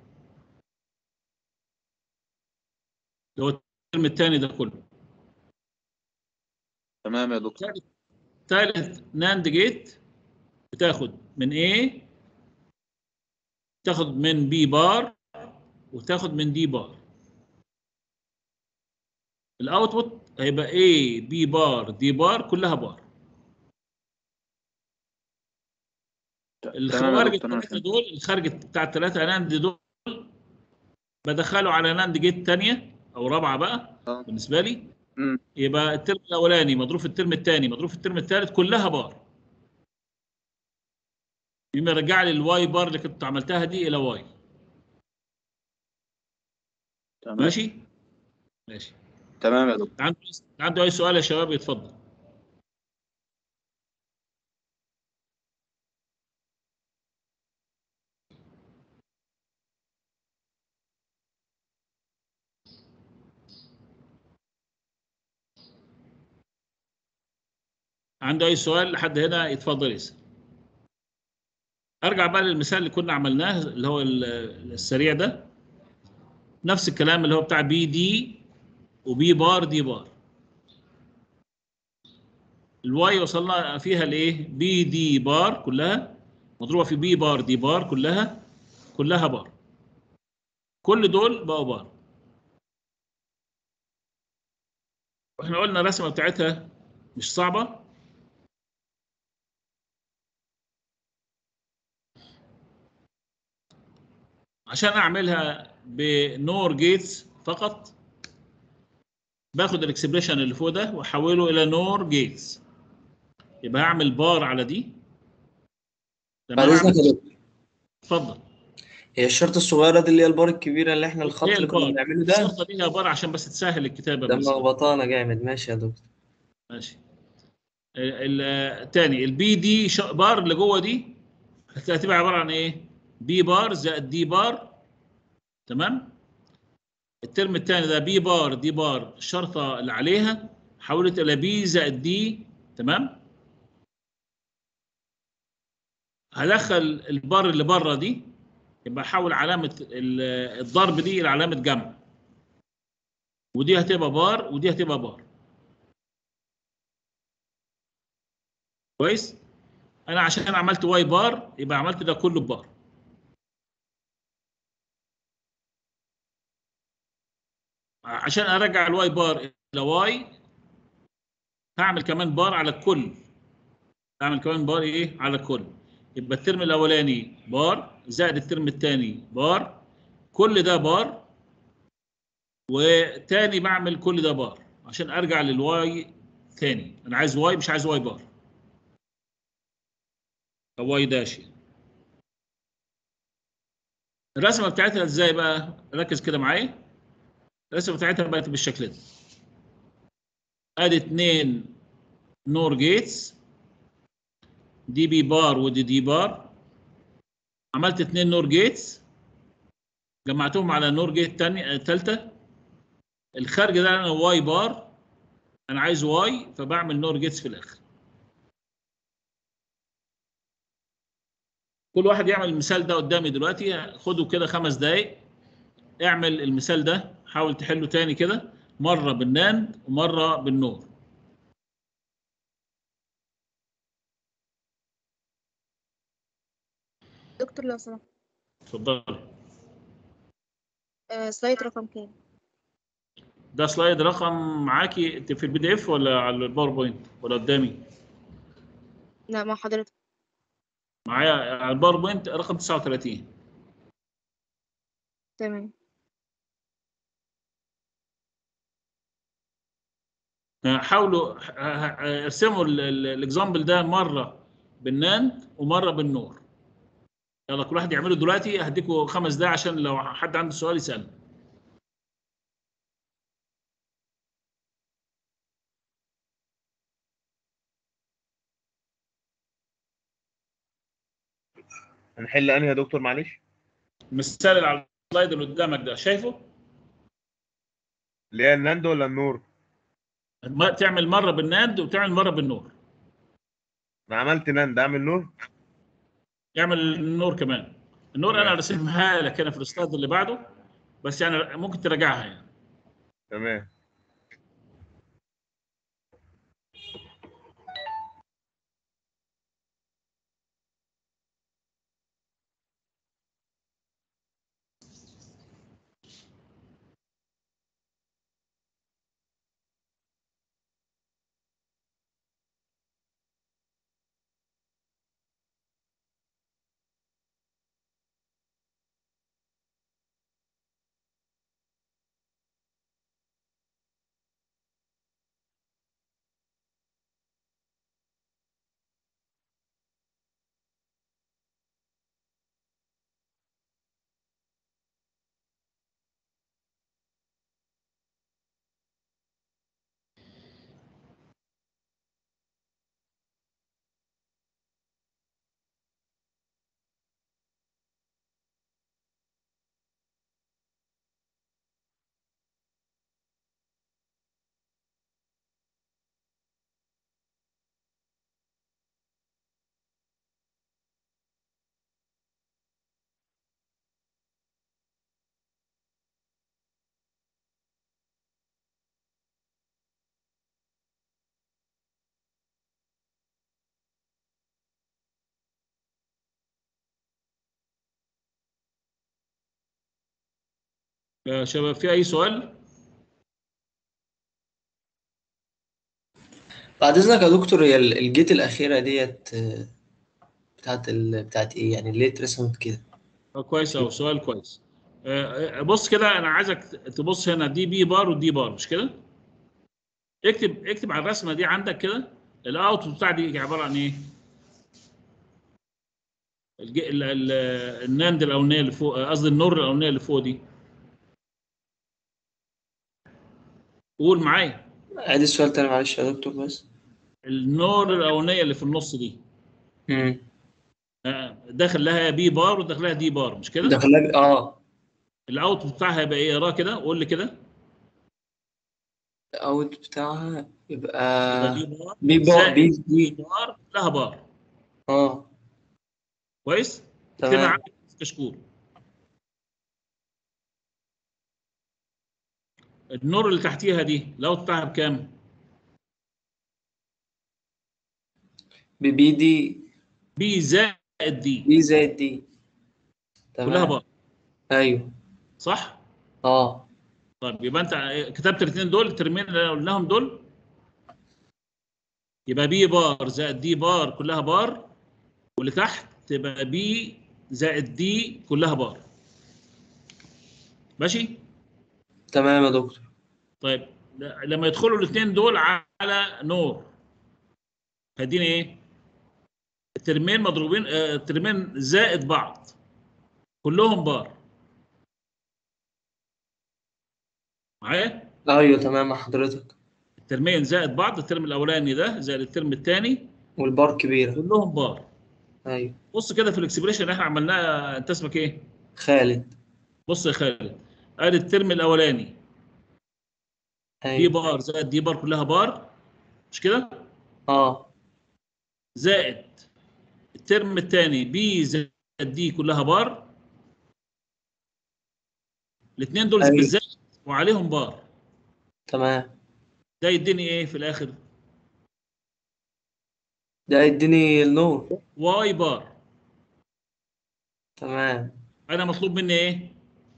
اللي هو الترم الثاني ده كله
تمام يا دكتور
ثالث ناند جيت بتاخد من A تاخد من B بار وتاخد من D بار الاوتبوت هيبقى A B بار D بار كلها بار
تمام
الخوارج
يا دكتور أنا
الثلاثه
فهمت.
دول الخارج بتاع الثلاثه ناند دول بدخله على ناند جيت ثانيه او رابعه بقى
آه.
بالنسبه لي
مم.
يبقى الترم الاولاني مضروب في الترم الثاني مضروب في الترم الثالث كلها بار يبقى يرجع لي الواي بار اللي كنت عملتها دي الى واي
تمام
ماشي ماشي
تمام يا دكتور
عنده عنده اي سؤال يا شباب يتفضل عنده اي سؤال لحد هنا يتفضل يسال ارجع بقى للمثال اللي كنا عملناه اللي هو ال- السريع ده نفس الكلام اللي هو بتاع بي دي وبي بار دي بار الواي وصلنا فيها لايه بي دي بار كلها مضروبه في بي بار دي بار كلها كلها بار كل دول بقوا بار واحنا قلنا الرسمه بتاعتها مش صعبه عشان اعملها بنور جيتس فقط باخد الاكسبريشن اللي فوق ده واحوله الى نور جيتس يبقى هعمل بار على دي لما
بعد اذنك
أعمل-
يا دكتور
اتفضل
هي الشرطة الصغيرة دي اللي هي البار الكبيرة اللي احنا الخط
هي
اللي كنا
البار
بنعمله ده
الشرطه دي هي بار عشان بس تسهل الكتابه
ده
بس
ملخبطانا جامد ماشي يا دكتور
ماشي ال- ال- التاني البي دي ش- بار اللي جوه دي هتبقى عباره عن ايه؟ بي بار زائد دي بار تمام؟ الترم الثاني ده بي بار دي بار الشرطه اللي عليها حولت الى بي زائد دي تمام هدخل البار اللي بره دي يبقى احول علامه ال- الضرب دي الى علامه جمع ودي هتبقى بار ودي هتبقى بار كويس انا عشان عملت واي بار يبقى عملت ده كله بار عشان ارجع الواي بار الى واي هعمل كمان بار على الكل هعمل كمان بار ايه على الكل يبقى الترم الاولاني بار زائد الترم الثاني بار كل ده بار وتاني بعمل كل ده بار عشان ارجع للواي تاني انا عايز واي مش عايز واي بار او واي داش يعني. الرسمه بتاعتها ازاي بقى ركز كده معايا الرسمه بتاعتها بقت بالشكل ده ادي اتنين نور جيتس دي بي بار ودي دي بار عملت اتنين نور جيتس جمعتهم على نور جيت تاني تالتة الخارج ده انا واي بار انا عايز واي فبعمل نور جيتس في الاخر كل واحد يعمل المثال ده قدامي دلوقتي خده كده خمس دقايق اعمل المثال ده حاول تحله تاني كده مرة بالناند ومرة بالنور
دكتور لو سمحت
اتفضل
آه سلايد رقم كام
ده سلايد رقم معاكي انت في البي دي اف ولا على الباوربوينت ولا قدامي
لا مع حضرتك
معايا على الباوربوينت رقم 39
تمام
حاولوا ه- ه- ارسموا الاكزامبل ده مره بالناند ومره بالنور يلا كل واحد يعمله دلوقتي هديكوا خمس دقايق عشان لو حد عنده سؤال يسال
هنحل انهي يا دكتور معلش
المثال اللي على السلايد اللي قدامك ده شايفه
اللي هي الناند ولا النور
ما- تعمل مره بالناند وتعمل مره بالنور
انا عملت ناند اعمل نور
اعمل النور كمان النور انا
تمام.
رسمها لك هنا في السلايد اللي بعده بس يعني ممكن تراجعها يعني
تمام
يا شباب في اي سؤال
بعد اذنك يا دكتور هي ال- الجيت الاخيره ديت آه، بتاعت ال... بتاعت ايه يعني ليه اترسمت كده
آه، كويس أوي سؤال كويس آه، آه، بص كده انا عايزك تبص هنا دي بي بار ودي بار مش كده اكتب اكتب على الرسمه دي عندك كده الاوت بتاع دي عباره عن ايه الج- ال- ال- الناند الاولانيه اللي فوق قصدي النور الاولانيه اللي فوق دي قول معايا
عيد السؤال تاني معلش يا دكتور بس
النور الاولانيه اللي في النص دي
امم
آه، داخل لها بي بار وداخل لها دي بار مش كده
دخلها اه
الاوت بتاعها هيبقى ايه اقراه كده قول لي كده
الاوت بتاعها يبقى
يبقى بي بار
بي بار
زائد
بي
بي بار لها بار
اه
كويس اكتبها
تمام
عندك في كشكول النور اللي تحتيها دي لو بتاعها بكام؟
ببي دي
بي زائد دي
بي زائد دي
كلها
تمام
بار
ايوه
صح؟
اه
طيب يبقى انت كتبت الاثنين دول الترمين اللي قلناهم دول يبقى بي بار زائد دي بار كلها بار واللي تحت تبقى بي زائد دي كلها بار ماشي؟
تمام يا دكتور
طيب ل- لما يدخلوا الاثنين دول على نور هيديني ايه؟ الترمين مضروبين آه، الترمين زائد بعض كلهم بار معايا؟
ايوه تمام مع حضرتك
الترمين زائد بعض الترم الاولاني ده زائد الترم الثاني
والبار كبيرة
كلهم بار
ايوه
بص كده في الاكسبريشن اللي احنا عملناه انت اسمك ايه؟
خالد
بص يا خالد ادي الترم الاولاني دي
ايوه
بار زائد دي بار كلها بار مش كده؟
اه
زائد الترم الثاني بي زائد دي كلها بار الاثنين دول
أيوة.
بالذات وعليهم بار
تمام
ده يديني ايه في الاخر؟
ده يديني النور
واي بار
تمام
انا مطلوب مني ايه؟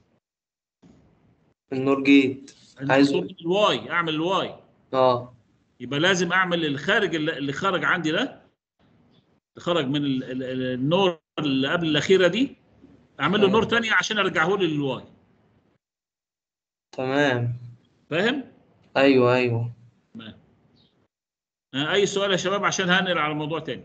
النور جيت
أنا
عايزه-
مطلوب مني الواي اعمل الواي
اه
يبقى لازم اعمل الخارج اللي اللي خرج عندي ده اللي خرج من ال- ال- ال- النور اللي قبل الاخيره دي اعمل له
أيوة.
نور تانية عشان ارجعه لي للواي
تمام
فاهم؟
ايوه ايوه
آه، اي سؤال يا شباب عشان هنقل على موضوع تاني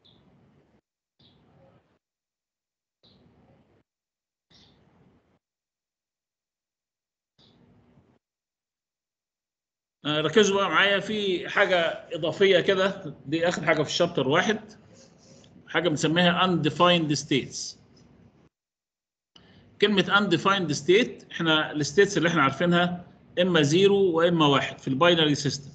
آه، ركزوا بقى معايا في حاجة إضافية كده دي آخر حاجة في الشابتر واحد حاجة بنسميها undefined states كلمة undefined state احنا الستيتس اللي احنا عارفينها إما زيرو وإما واحد في الباينري سيستم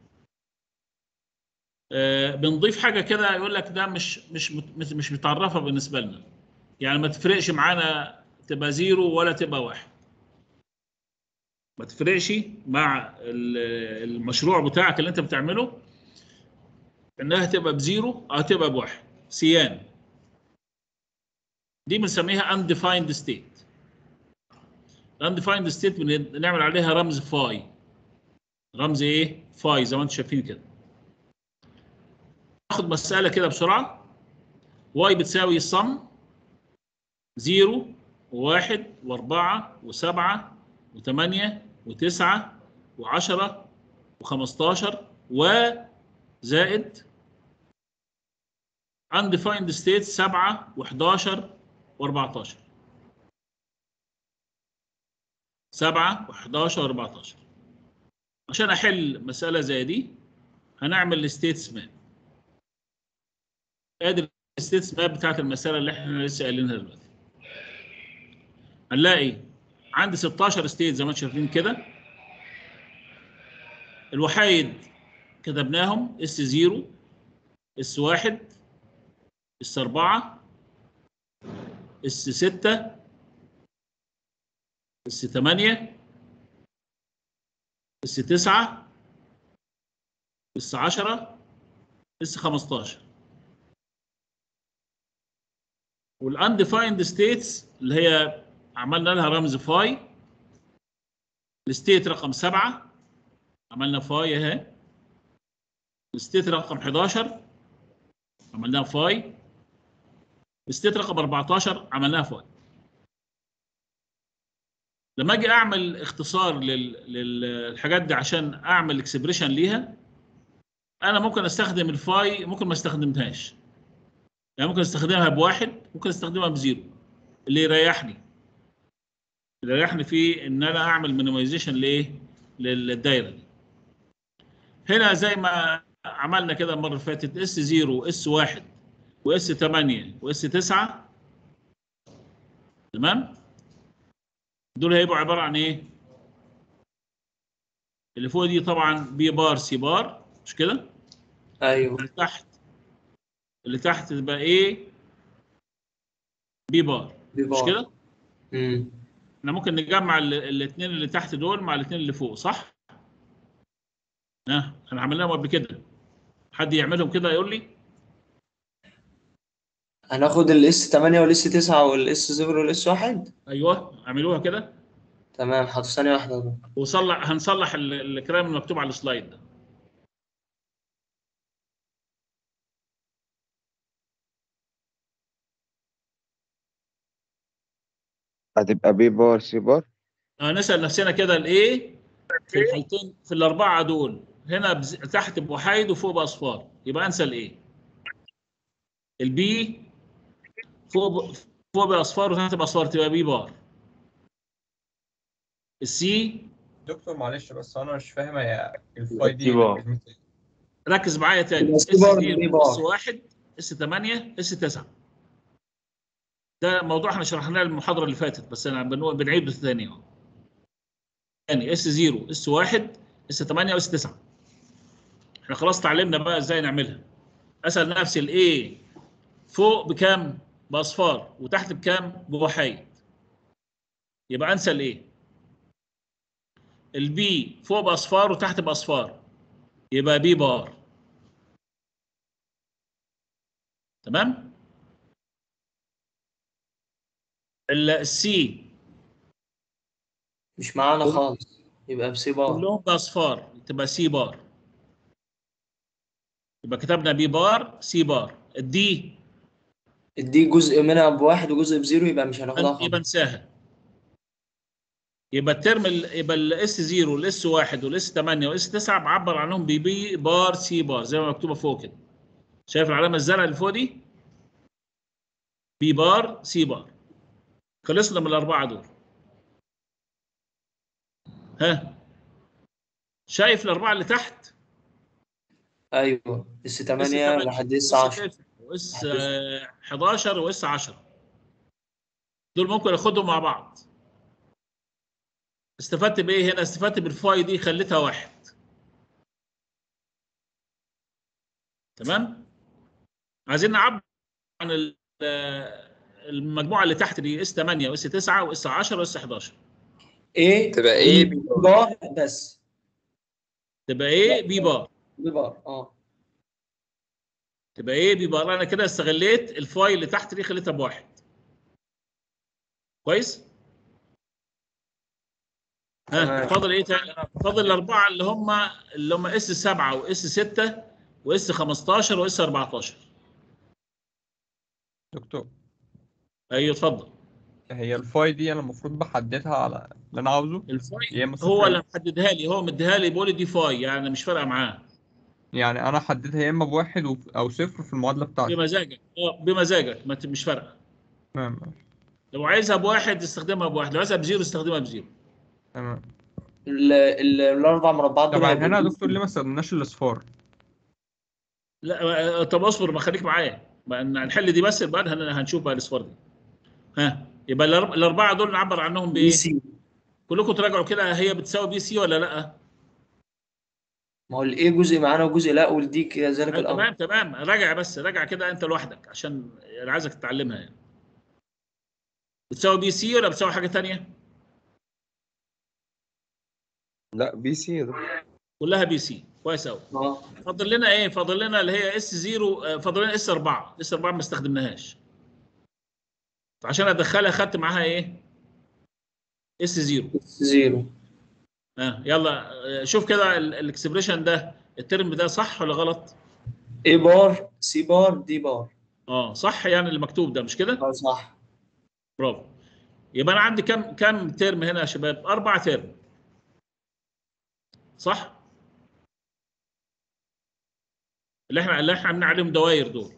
آه، بنضيف حاجه كده يقول لك ده مش مش مت- مش مش متعرفه بالنسبه لنا يعني ما تفرقش معانا تبقى زيرو ولا تبقى واحد ما تفرقش مع ال- المشروع بتاعك اللي انت بتعمله انها تبقى بزيرو او تبقى بواحد سيان دي بنسميها undefined state undefined state بنعمل عليها رمز فاي رمز ايه فاي زي ما انتم شايفين كده ناخد مسألة كده بسرعة y بتساوي الصم 0 و1 و4 و7 و8 و9 و10 و15 وزائد undefined state 7 و11 و14 7 و11 و14 عشان احل مسألة زي دي هنعمل الستيتس ماب ادي الستيتس ماب بتاعت المساله اللي احنا لسه قايلينها دلوقتي هنلاقي عندي 16 ستيت زي ما انتم شايفين كده الوحايد كتبناهم اس 0 اس 1 اس 4 اس 6 اس 8 اس 9 اس 10 اس 15 والانديفايند ستيتس اللي هي عملنا لها رمز فاي الستيت رقم 7 عملنا فاي اهي الستيت رقم 11 عملناها فاي الستيت رقم 14 عملناها فاي لما اجي اعمل اختصار لل- للحاجات دي عشان اعمل اكسبريشن ليها انا ممكن استخدم الفاي ممكن ما استخدمهاش يعني ممكن استخدمها بواحد ممكن استخدمها بزيرو اللي يريحني اللي يريحني في ان انا اعمل مينيمايزيشن لايه للدايره دي هنا زي ما عملنا كده المره اللي فاتت اس 0 واس 1 واس 8 واس 9 تمام دول هيبقوا عباره عن ايه اللي فوق دي طبعا بي بار سي بار مش كده
ايوه
اللي تحت اللي تحت تبقى ايه بي بار
بي
مش
بار.
كده
امم
احنا ممكن نجمع الاثنين اللي تحت دول مع الاثنين اللي فوق صح ها احنا عملناهم قبل كده حد يعملهم كده يقول لي
هناخد الاس 8 والاس 9 والاس 0 والاس 1
ايوه اعملوها كده
تمام حاضر ثانيه واحده يا دكتور.
وصلح هنصلح ال- الكلام المكتوب على السلايد ده
هتبقى بي بار سي بار
آه نسال نفسنا كده الايه في الحالتين في الاربعه دول هنا بز... تحت بوحايد وفوق باصفار يبقى انسى الايه البي فوق ب... فوق باصفار وتحت باصفار تبقى بي بار السي
دكتور معلش بس انا مش فاهم هي الفاي دي
سي بار.
لازمتها إيه؟
ركز معايا تاني
يبقى
اس
سي بار
0
بي بار.
اس 1 اس 8 اس 9 ده موضوع احنا شرحناه المحاضره اللي فاتت بس انا بنو- بنعيده تاني اهو تاني اس 0 اس 1 اس 8 واس 9 احنا خلاص اتعلمنا بقى ازاي نعملها اسال نفسي الايه فوق بكام باصفار وتحت بكام بوحايد يبقى انسى الايه البي فوق باصفار وتحت باصفار يبقى بي بار تمام السي
مش معانا خالص يبقى بسي بار
كلهم باصفار تبقى سي بار يبقى كتبنا بي بار سي بار الدي
دي جزء منها بواحد وجزء بزيرو يبقى مش هناخدها
يبقى
خالص
انساها يبقى الترم ال- يبقى الاس 0 والاس 1 والاس 8 والاس 9 بعبر عنهم ببي بار سي بار زي ما مكتوبه فوق كده شايف العلامه الزرقاء اللي فوق دي بي بار سي بار خلصنا من الاربعه دول ها شايف الاربعه اللي تحت
ايوه اس 8
8
لحد اس 10
واس 11 واس 10 دول ممكن اخدهم مع بعض استفدت بايه هنا استفدت بالفاي دي خليتها واحد تمام عايزين نعبر عن ال- المجموعه اللي تحت دي اس 8 واس 9 واس 10 واس 11
ايه
تبقى ايه
بي بار بس
تبقى ايه بي بار
بي بار اه
تبقى ايه بي بار انا كده استغليت الفاي اللي تحت دي خليتها بواحد كويس ها
تمام.
فاضل ايه تاني فاضل الاربعه اللي هم اللي هم اس 7 واس 6 واس 15 واس 14
دكتور
ايوه اتفضل
هي الفاي دي انا المفروض بحددها على اللي انا عاوزه
الفاي
يا اما
هو
صفر
اللي محددها لي هو مديها لي بيقول لي دي فاي يعني مش فارقه معاه
يعني انا حددها يا اما بواحد و- او صفر في المعادله بتاعتي
بمزاجك اه بمزاجك ما ت- مش فارقه
تمام
لو عايزها بواحد استخدمها بواحد لو عايزها بزيرو استخدمها بزيرو
تمام
ال- ال- الاربع مربعات دول
طبعا
هيبقوا
هنا يا
بي
دكتور ليه ما استخدمناش الاصفار
لا آه، طب اصبر ما خليك معايا ما ن- نحل دي بس بعد هن- هنشوف بقى الاصفار دي ها يبقى الأرب- الاربعه دول نعبر عنهم بايه؟
بي سي
كلكم تراجعوا كده هي بتساوي بي سي ولا لا؟
ما هو الايه جزء معانا وجزء لا والدي كذلك
آه،
الامر
تمام تمام راجع بس راجع كده انت لوحدك عشان انا عايزك تتعلمها يعني بتساوي بي سي ولا بتساوي حاجه ثانيه؟
لا بي سي يا دكتور
كلها بي سي كويس قوي
اه
فاضل لنا ايه؟ فاضل لنا اللي هي اس 0 فاضل لنا اس 4 اس 4 ما استخدمناهاش فعشان ادخلها خدت معاها ايه؟ اس 0
زيرو
اه يلا آه، شوف كده ال- الاكسبريشن ده الترم ده صح ولا غلط؟
اي بار سي بار دي بار
اه صح يعني اللي مكتوب ده مش كده؟
اه صح
برافو يبقى انا عندي كم كم ترم هنا يا شباب؟ اربع ترم صح؟ اللي احنا اللي احنا عاملين عليهم دواير دول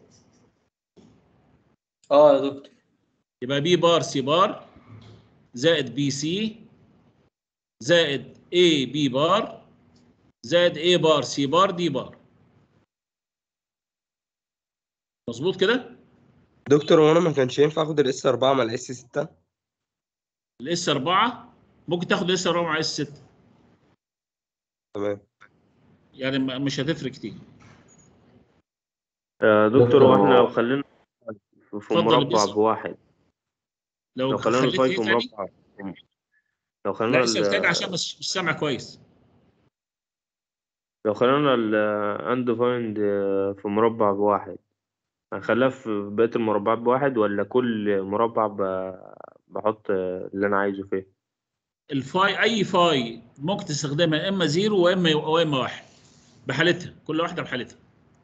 اه يا دكتور
يبقى بي بار سي بار زائد بي سي زائد اي بي بار زائد اي بار سي بار دي بار مظبوط كده؟
دكتور هو انا ما كانش ينفع اخد الاس 4 مع الاس 6
الاس 4 ممكن تاخد الاس 4 مع اس 6
تمام
يعني ما- مش هتفرق كتير
آه، دكتور
دكتور،
واحنا
هو-
لو خلينا في
اتفضل يا
مربع
باسم.
بواحد
لو
لو خلينا
خليت
الفاي
ايه
في
تاني
مربع لو خلينا
لا اسال
ال-
تاني عشان مش مش سامع كويس
لو خلينا الاندفايند في مربع بواحد هنخليها في بقية المربعات بواحد ولا كل مربع ب- بحط اللي أنا عايزه فيه
الفاي اي فاي ممكن تستخدمها اما زيرو واما واما واحد بحالتها كل واحده بحالتها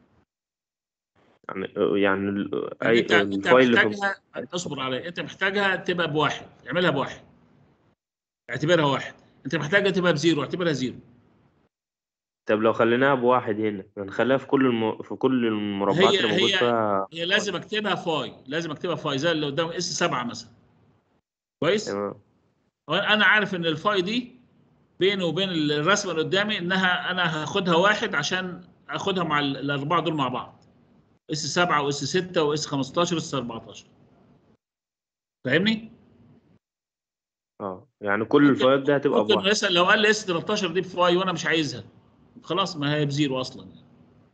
يعني يعني ال-
يعني
أي
انت انت
الفايل اللي في
محتاجها اصبر علي انت محتاجها تبقى بواحد اعملها بواحد اعتبرها واحد انت محتاجها تبقى بزيرو اعتبرها زيرو
طب لو خليناها بواحد هنا هنخليها في كل الم... في كل المربعات
هي
اللي موجود
هي
فيها
هي لازم اكتبها فاي لازم اكتبها فاي زي اللي قدام اس 7 مثلا كويس
تمام
انا عارف ان الفاي دي بيني وبين الرسمه اللي قدامي انها انا هاخدها واحد عشان اخدها مع ال- الاربعه دول مع بعض اس 7 واس 6 واس 15 واس 14 فاهمني؟
اه يعني كل الفايلات دي هتبقى
ممكن
بواحد
مثلا لو قال لي اس 13 دي بفاي وانا مش عايزها خلاص ما هي بزيرو اصلا
تمام.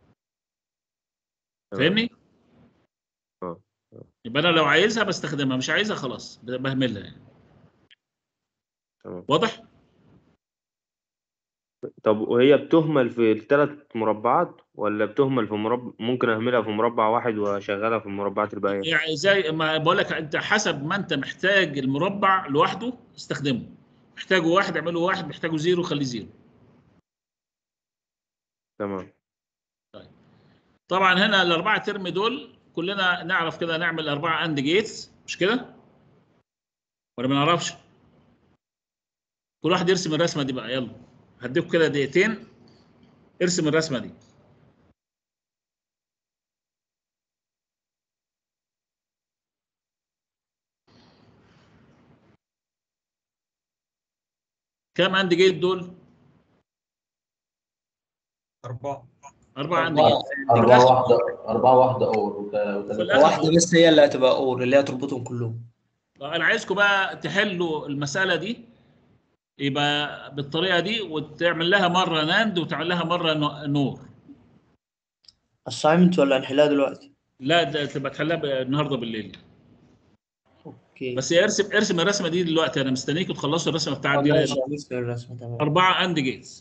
فاهمني؟
اه
يبقى انا لو عايزها بستخدمها مش عايزها خلاص ب- بهملها يعني
تمام
واضح؟
طب وهي بتهمل في الثلاث مربعات ولا بتهمل في مربع ممكن اهملها في مربع واحد واشغلها في المربعات الباقية
يعني زي ما بقول لك انت حسب ما انت محتاج المربع لوحده استخدمه محتاجه واحد اعمله واحد محتاجه زيرو خليه زيرو
تمام
طبعا هنا الاربعه ترم دول كلنا نعرف كده نعمل اربعه اند جيتس مش كده؟ ولا ما نعرفش؟ كل واحد يرسم الرسمه دي بقى يلا هديكم كده دقيقتين ارسم الرسمه دي كام اند جيت دول؟
أربعة
أربعة اند
أربعة
جيت
أربعة واحدة أربعة واحدة أور وت-
في
وتلاتة
الآخر
واحدة بس هي اللي هتبقى اور اللي هي تربطهم كلهم
انا عايزكم بقى تحلوا المساله دي يبقى بالطريقه دي وتعمل لها مره ناند وتعمل لها مره نو- نور
assignment ولا هنحلها دلوقتي؟
لا ده تبقى تحلها ب- النهارده بالليل
اوكي
بس ارسم ارسم الرسمه دي دلوقتي انا مستنيكم تخلصوا الرسمه بتاعت دي
ماشي
لأن
هنسمع الرسمة تمام
اربعه اند جيتس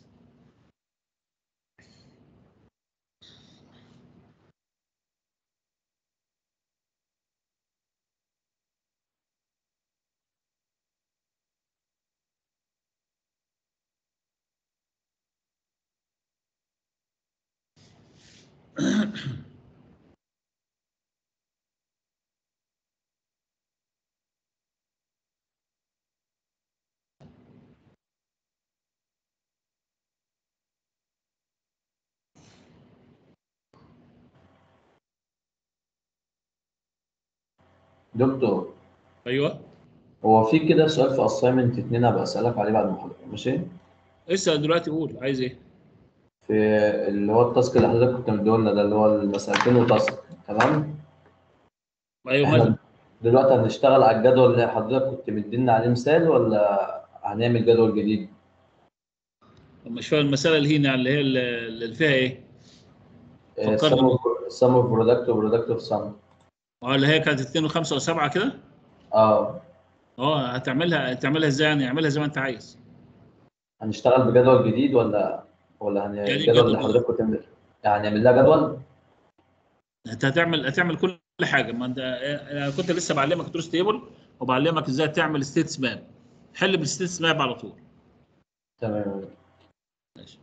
دكتور
ايوه
هو في كده سؤال في assignment اتنين هبقى أسألك عليه بعد المحاضرة ماشي؟
اسال دلوقتي قول عايز ايه
في اللي هو التاسك اللي حضرتك كنت مديهولنا ده اللي هو المسألتين وتاسك تمام؟
ايوه
احنا
ماله
دلوقتي هنشتغل على الجدول اللي حضرتك كنت مدينا عليه مثال ولا هنعمل جدول جديد؟
مش فاهم المساله اللي هنا اللي هي اللي فيها ايه فكرني
sum of sum of product و product of sum
اه اللي هي كانت 2 و5 و7 كده
اه
اه هتعملها هتعملها ازاي يعني اعملها زي ما انت عايز
هنشتغل بجدول جديد ولا ولا هن...
يعني
الجدول
جدول
اللي حضرتك كنت مدي- يعني نعمل لها جدول؟
انت هتعمل هتعمل كل حاجه ما انت انا كنت لسه بعلمك تروس تيبل وبعلمك ازاي تعمل ستيتس ماب حل بالستيتس ماب على طول
تمام
ماشي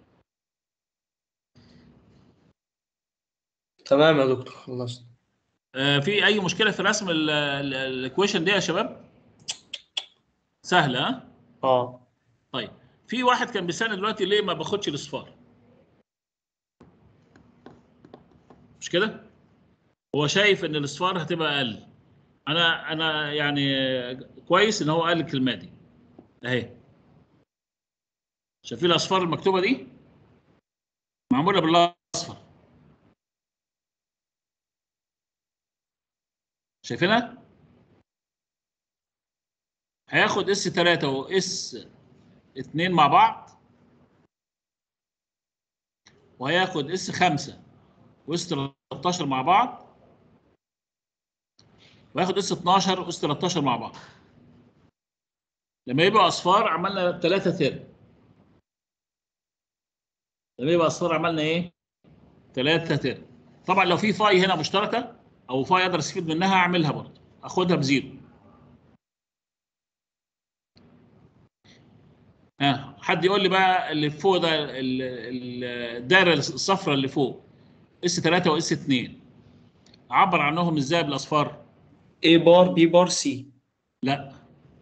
تمام يا دكتور خلصت
آه في اي مشكله في رسم الايكويشن دي يا شباب سهله ها
اه
طيب في واحد كان بيسالني دلوقتي ليه ما باخدش الاصفار مش كده هو شايف ان الاصفار هتبقى اقل انا انا يعني كويس ان هو قال الكلمه دي اهي شايفين الاصفار المكتوبه دي معموله بالاصفر شايفينها هياخد اس 3 واس 2 مع بعض وهياخد اس 5 واس 13 مع بعض وياخد اس 12 واس 13 مع بعض لما يبقى اصفار عملنا ثلاثة ترم لما يبقى اصفار عملنا ايه؟ ثلاثة ترم طبعا لو في فاي هنا مشتركة او فاي اقدر استفيد منها اعملها برضه اخدها بزيرو ها حد يقول لي بقى اللي فوق ده ال- ال- الدايره الصفراء اللي فوق اس 3 واس 2 عبر عنهم ازاي بالاصفار؟
A بار B بار C
لا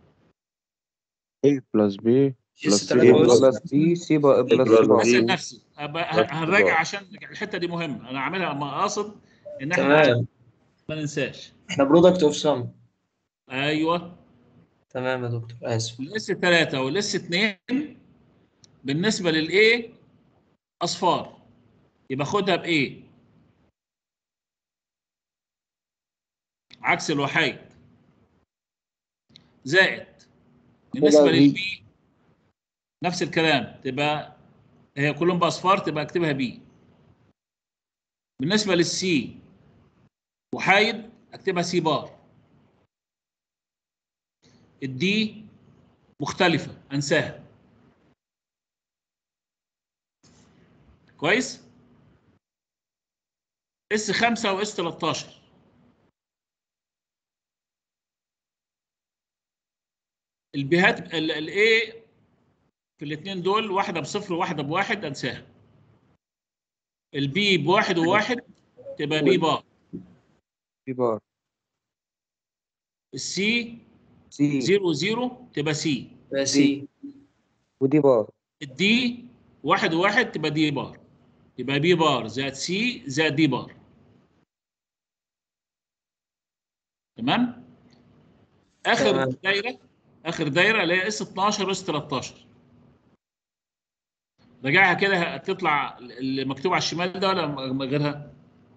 A بلس B
اس
C
تلاتة
بلس
بلس
دي سي بقى بلس
بلس
سي بقى.
بسال
B.
نفسي أبقى هنراجع عشان الحته دي مهمه انا عاملها مقاصد ان احنا
تمام
ما ننساش
احنا برودكت اوف سم
ايوه
تمام يا دكتور اسف
الاس 3 والاس 2 بالنسبه للاي اصفار يبقى خدها بايه عكس الوحيد زائد بالنسبه
خدها بي.
للبي نفس الكلام تبقى هي كلهم باصفار تبقى اكتبها بي بالنسبه للسي وحايد اكتبها سي بار الدي مختلفة انساها كويس اس 5 واس 13 البيهات الاي في الاثنين دول واحدة بصفر وواحدة بواحد انساها البي بواحد وواحد تبقى بي بار
B بار
السي
سي
زيرو زيرو تبقى سي
يبقى C
ودي بار
الدي واحد وواحد تبقى دي بار يبقى بي بار زائد سي زائد دي بار تمام اخر
تمام.
دايره اخر دايره اللي هي اس 12 اس 13 راجعها كده هتطلع اللي مكتوب على الشمال ده ولا م- غيرها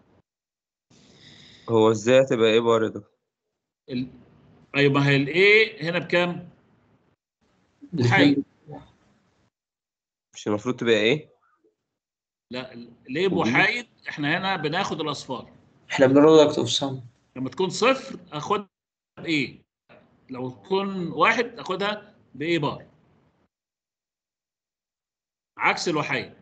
هو ازاي هتبقى ايه بار ده؟
ال... ايوه ما هي الاي هنا بكام؟ بحي
مش المفروض تبقى ايه؟
لا الاي بوحايد احنا هنا بناخد الاصفار
احنا برودكت اوف سم
لما تكون صفر اخدها بايه لو تكون واحد اخدها بايه بار عكس الوحيد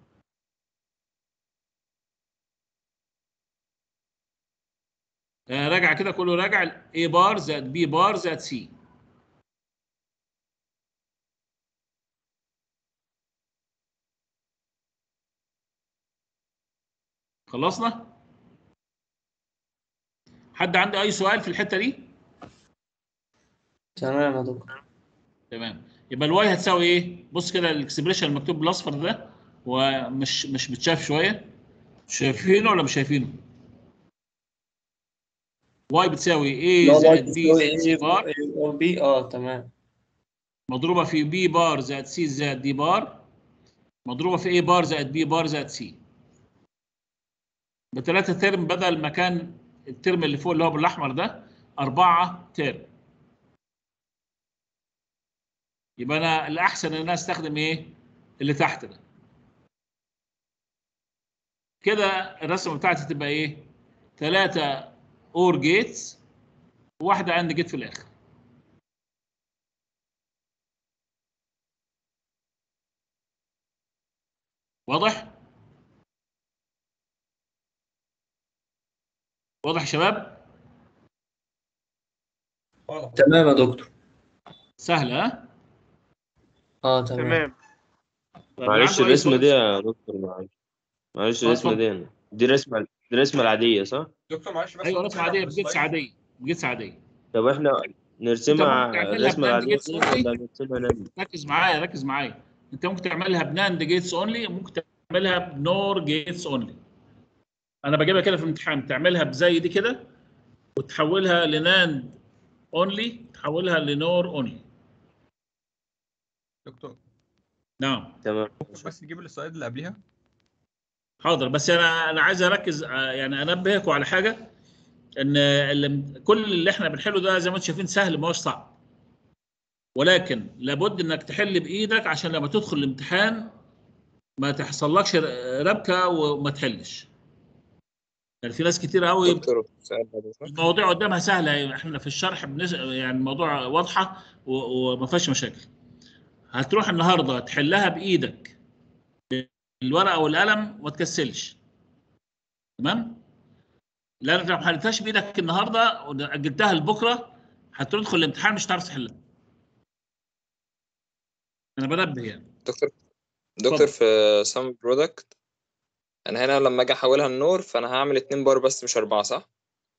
آه، راجع كده كله راجع A بار زائد B بار زائد C خلصنا؟ حد عنده أي سؤال في الحتة دي؟
تمام يا دكتور
تمام يبقى الواي هتساوي ايه؟ بص كده الاكسبريشن المكتوب بالاصفر ده ومش مش متشاف شويه شايفينه ولا مش شايفينه؟ واي بتساوي A
لا
زائد
لا
B زائد
تساوي
C بار
A بي اه تمام
مضروبه في B بار زائد C زائد D بار مضروبه في A بار زائد B بار زائد C بثلاثة ترم بدل ما كان الترم اللي فوق اللي هو بالاحمر ده أربعة ترم يبقى أنا الأحسن إن أنا أستخدم إيه؟ اللي تحت ده كده الرسمة بتاعتي تبقى إيه؟ ثلاثة أور جيتس وواحدة أند جيت في الآخر واضح؟ واضح يا شباب؟
تمام يا دكتور
سهلة ها؟
اه تمام
تمام
طيب
معلش
عنده أي
الرسمة
سؤال؟
دي يا دكتور معلش معلش
اه،
الرسمة
اتفضل.
دي أنا. دي الرسمة دي الرسمة العادية صح؟
دكتور معلش بس
ايوه
ممكن
رسمه عاديه
نعمل
بجيتس
سلايد؟
عاديه بجيتس عاديه
طب احنا نرسمها
ممكن تعملها
الرسمة
بلاند
العادية
جيتس
دي
اونلي
ولا نرسمها نند؟
ركز معايا ركز معايا انت ممكن تعملها بناند جيتس اونلي ممكن تعملها بنور جيتس اونلي انا بجيبها كده في الامتحان تعملها بزي دي كده وتحولها لناند اونلي تحولها لنور اونلي
دكتور
نعم
تمام
ممكن بس نجيب السلايد اللي قبليها
حاضر بس انا انا عايز اركز آه، يعني انبهكم على حاجه ان اللي كل اللي احنا بنحله ده زي ما انتم شايفين سهل ما هوش صعب ولكن لابد انك تحل بايدك عشان لما تدخل الامتحان ما تحصلكش ربكه وما تحلش يعني في ناس كتير قوي
دكتور سؤال بعد إذنك.
المواضيع قدامها سهله احنا في الشرح بنس... يعني الموضوع واضحه و- وما فيهاش مشاكل هتروح النهارده تحلها بايدك الورقه والقلم وما تكسلش تمام لانك لو ما حلتهاش بايدك النهارده واجلتها لبكره هتدخل الامتحان مش هتعرف تحلها انا بنبه يعني
دكتور دكتور في سم برودكت انا هنا لما اجي احولها النور فانا هعمل اتنين بار بس مش اربعة صح؟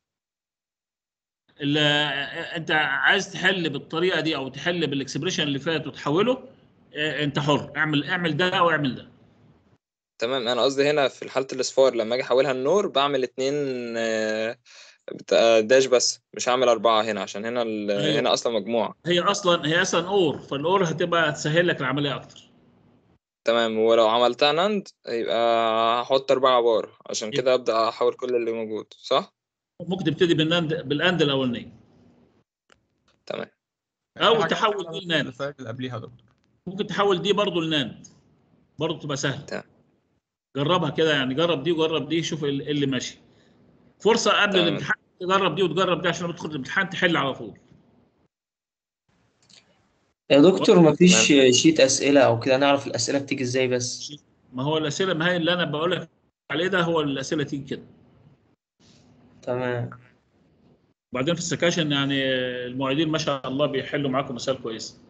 ال- انت عايز تحل بالطريقه دي او تحل بالاكسبريشن اللي فات وتحوله اه، انت حر اعمل اعمل ده او اعمل ده
تمام انا قصدي هنا في حالة الاصفار لما اجي احولها النور بعمل اتنين آه، بت- داش بس مش هعمل اربعة هنا عشان هنا ال...
أيوة.
هنا اصلا مجموعة
هي اصلا هي اصلا اور فالاور هتبقى تسهل لك العمليه اكتر
تمام ولو عملتها ناند يبقى هحط اربعة بار عشان كده ابدا احول كل اللي موجود صح؟
ممكن تبتدي بالاند بالاند الاولانيه
تمام
او تحول دي لناند
السلايد اللي قبليها يا دكتور
ممكن تحول دي برضو لناند برضو تبقى سهله
تمام.
جربها كده يعني جرب دي وجرب دي شوف ال- اللي ماشي فرصه قبل
تمام.
الامتحان تجرب دي وتجرب دي عشان لما تدخل الامتحان تحل على طول
يا دكتور مفيش شيت أسئلة أو كده نعرف الأسئلة بتيجي إزاي بس
ما هو الاسئله ما هي اللي انا بقول لك عليه ده هو الاسئله تيجي كده
تمام
وبعدين في السكاشن يعني المعيدين ما شاء الله بيحلوا معاكم مسائل كويسه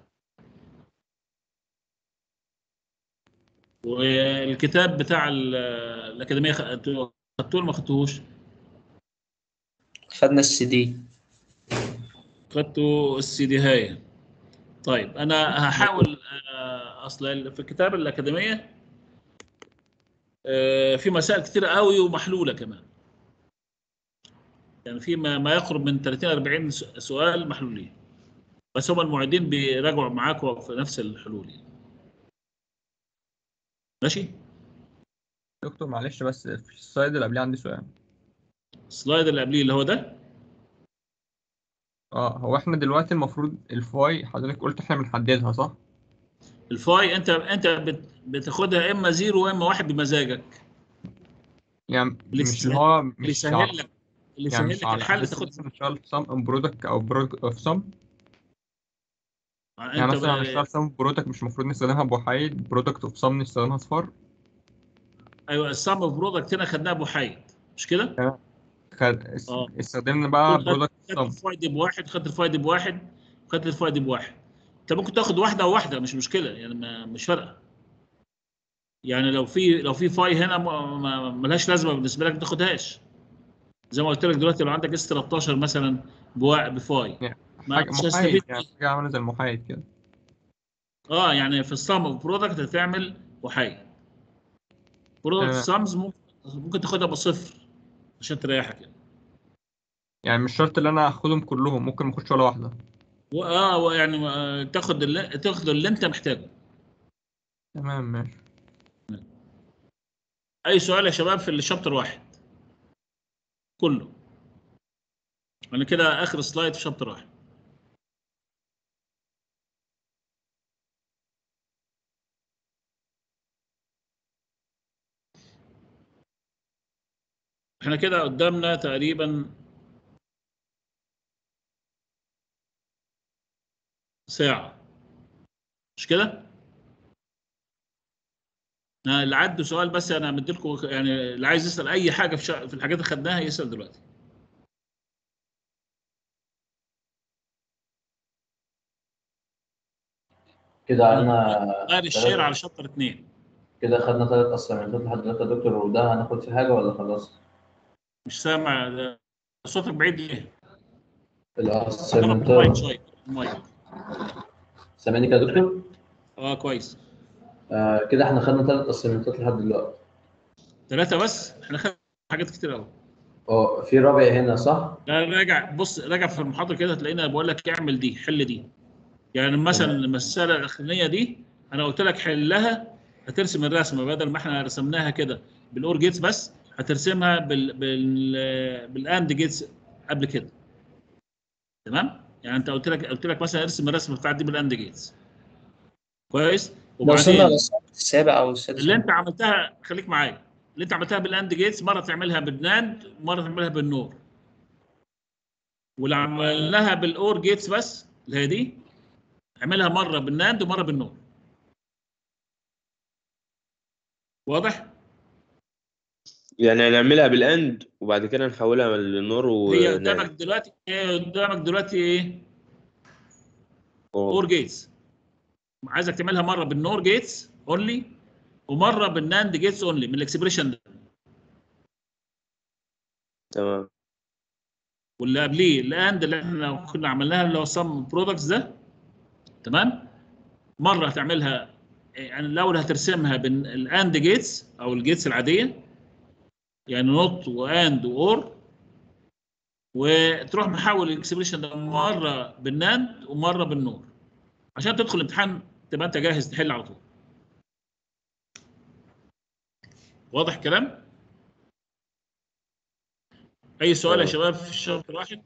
والكتاب بتاع ال- الاكاديميه خ- انتوا خدتوه ولا ما خدتوهوش؟
خدنا السي دي
خدتوا السي دي هاي طيب انا هحاول آه، اصل في الكتاب الاكاديميه آه، في مسائل كتير قوي ومحلوله كمان يعني في ما ما يقرب من 30 40 س- سؤال محلولين بس هم المعيدين بيراجعوا معاكم في نفس الحلول يعني. ماشي
دكتور معلش بس في السلايد اللي قبليه عندي سؤال
السلايد اللي قبليه اللي هو ده
اه هو احنا دلوقتي المفروض الفاي حضرتك قلت احنا بنحددها صح؟
الفاي انت انت بت- بتاخدها اما زيرو واما واحد بمزاجك
يعني
اللي
مش
يسهل-
اللي هو
اللي
مش
يسهل
على-
لك اللي
يعني
يسهل
مش
لك
على
الحل
أساس
تاخد
مثلا نشتغل سم ان برودكت او برودكت اوف سم يعني
انت
مثلا
ب-
نشتغل سم برودكت مش المفروض نستخدمها بوحيد برودكت اوف سم نستخدمها صفار
ايوه السم اوف برودكت هنا خدناها بوحيد مش كده؟
خد... اس-
اه.
استخدمنا بقى
خدت
برودكت
خدت
سم
الفايد بواحد خدت الفايد بواحد خدت الفايد بواحد انت ممكن تاخد واحده او واحده مش مشكله يعني ما مش فارقه يعني لو في لو في فاي هنا ما- ما- ملهاش لازمه بالنسبه لك ما تاخدهاش زي ما قلت لك دلوقتي لو عندك اس 13 مثلا بوا- بفاي ما
حاجة
مش
محايد
هستفيد
يعني حاجة عاملة زي المحايد كده
اه يعني في السم اوف برودكت هتعمل وحيد برودكت
تمام.
سامز ممكن ممكن تاخدها بصفر عشان تريحك يعني
يعني مش شرط ان انا اخدهم كلهم ممكن ما اخدش ولا واحدة
و- اه يعني آه، تاخد اللي تاخد اللي انت محتاجه
تمام ماشي
اي سؤال يا شباب في الشابتر واحد كله انا كده اخر سلايد في شابتر واحد احنا كده قدامنا تقريبا ساعة مش كده؟ أنا اللي عنده سؤال بس انا مدي لكم يعني اللي عايز يسال اي حاجه في, شا... في الحاجات اللي خدناها يسال دلوقتي
كده عندنا
غير الشير على شابتر اثنين
كده خدنا ثلاث اسايمنتات لحد دلوقتي يا دكتور وده هناخد فيه حاجه ولا خلاص؟
مش سامع ده- صوتك بعيد ليه؟
الاسايمنتات
المايك شويه المايك
سامعني كده يا دكتور؟
اه كويس
آه كده احنا خدنا ثلاث اسايمنتات لحد دلوقتي
ثلاثه بس احنا خدنا حاجات كتير قوي
اه في رابع هنا صح؟
لا راجع بص راجع في المحاضره كده هتلاقينا بقول لك اعمل دي حل دي يعني مثلا المساله الاخرانيه دي انا قلت لك حلها هترسم الرسمه بدل ما احنا رسمناها كده بالاور جيتس بس هترسمها بال بال بالاند جيتس قبل كده تمام يعني انت قلت لك قلت لك مثلا ارسم الرسمه بتاعت دي بالاند جيتس كويس
لو وصلنا
وبعدين
للصف السابع او السادس
اللي انت عملتها خليك معايا اللي انت عملتها بالاند جيتس مره تعملها بالناند ومره تعملها بالنور واللي عملناها بالاور جيتس بس اللي هي دي اعملها مره بالناند ومره بالنور واضح
يعني هنعملها بالاند وبعد كده نحولها للنور
هي
ونعمل
قدامك دلوقتي هي قدامك دلوقتي ايه اور جيتس عايزك تعملها مره بالنور جيتس اونلي ومره بالناند جيتس اونلي من الاكسبريشن ده
تمام
واللي قبليه الاند اللي احنا كنا عملناها اللي هو سم برودكتس ده تمام مره هتعملها يعني الاول هترسمها بين الاند جيتس او الجيتس العاديه يعني نوت واند واور وتروح محول الاكسبريشن ده مره بالناند ومره بالنور عشان تدخل الامتحان تبقى انت جاهز تحل على طول واضح الكلام اي سؤال يا شباب في الشابتر الواحد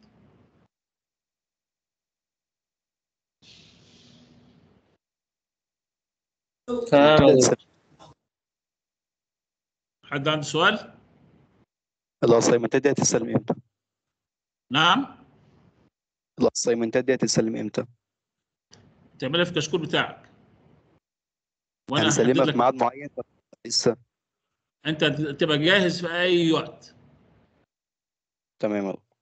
تمام يا دكتور.
حد عنده سؤال
الاسايمنتات دي هتتسلم امتى؟
نعم
الاسايمنتات دي هتتسلم امتى؟
تعملها في الكشكول بتاعك وانا هحدد
هنسلمها في
لك
ميعاد معين ولا لسه؟
انت تبقى جاهز في اي وقت
تمام يا دكتور.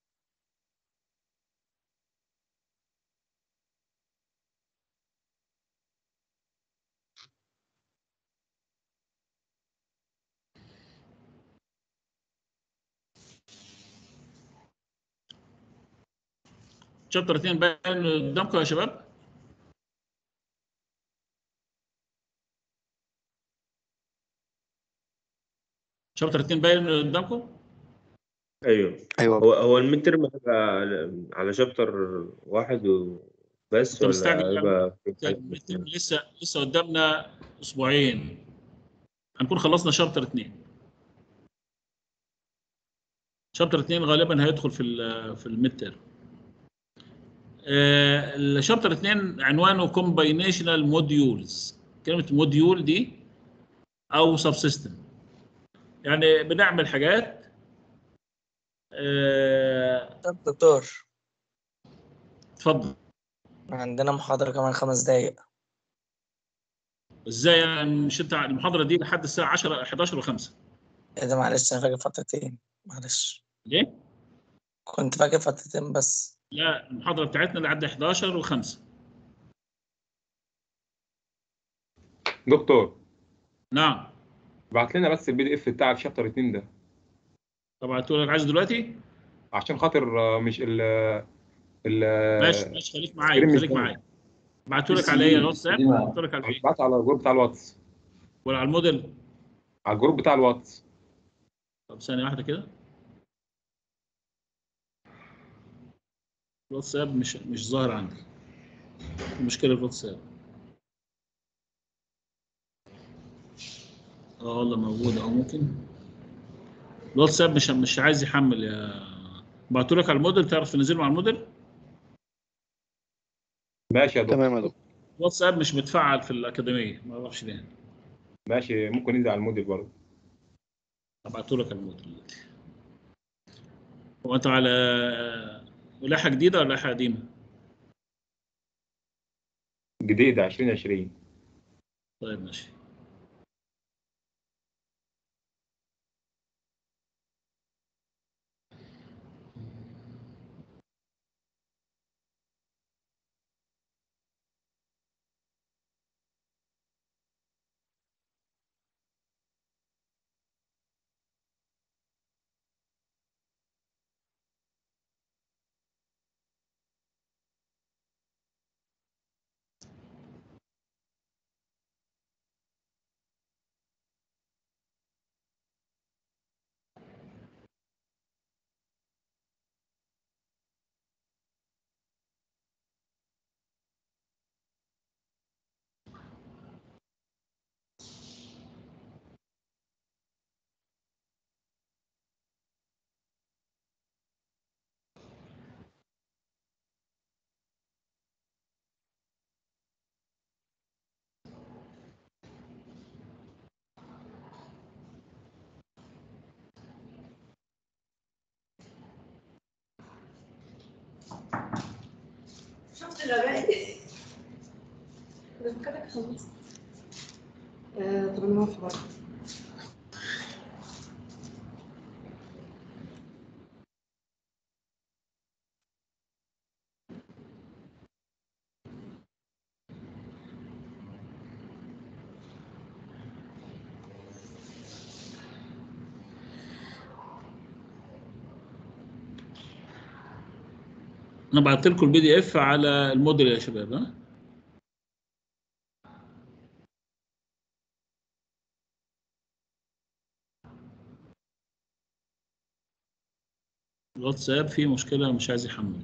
شابتر 2 باين قدامكم يا شباب شابتر 2 باين قدامكم
ايوه
ايوه
هو هو الميد ترم هيبقى على- على شابتر واحد وبس
انت
ولا
مستعجل
هيبقى في
انت
حاجة
الميدترم لسه لسه قدامنا اسبوعين هنكون خلصنا شابتر 2 شابتر 2 غالبا هيدخل في ال في الميد تيرم الشابتر 2 عنوانه كومباينيشنال موديولز كلمه موديول دي او سب سيستم يعني بنعمل حاجات آه،
طب دكتور
اتفضل
عندنا محاضرة كمان خمس دقايق
ازاي يعني مش انت المحاضره دي لحد الساعه 10 11 و5
ايه ده معلش انا فاكر فترتين معلش
ليه؟
كنت فاكر فترتين بس
لا المحاضره بتاعتنا لحد 11 و5
دكتور
نعم
بعت لنا بس البي دي اف بتاع الشابتر 2 ده
طبعا تقول لك عايزه دلوقتي
عشان خاطر آه، مش ال ال
ماشي ماشي خليك معايا
سكرين مش
خليك
باين.
معايا بعتوا لك على ايه الواتساب بعتوا لك على ايه
بعت على الجروب بتاع الواتس
ولا على الموديل
على الجروب بتاع الواتس
طب ثانيه واحده كده الواتساب مش مش ظاهر عندي المشكله في الواتساب اه والله موجود اهو ممكن الواتساب مش مش عايز يحمل يا بعتوا لك على الموديل تعرف تنزله على الموديل
ماشي يا دكتور
تمام يا دكتور
الواتساب مش متفعل في الاكاديميه ما اعرفش ليه
ماشي ممكن ننزل على الموديل برضه
ابعته لك على الموديل دلوقتي هو انت على لائحه جديده ولا لائحه قديمه؟
جديد 2020
طيب ماشي
شفت غبائي انا فكرتك خلصت آه، طب انا واقفه بره
انا بعت لكم البي دي اف على الموديل يا شباب ها الواتساب فيه مشكلة مش عايز يحمل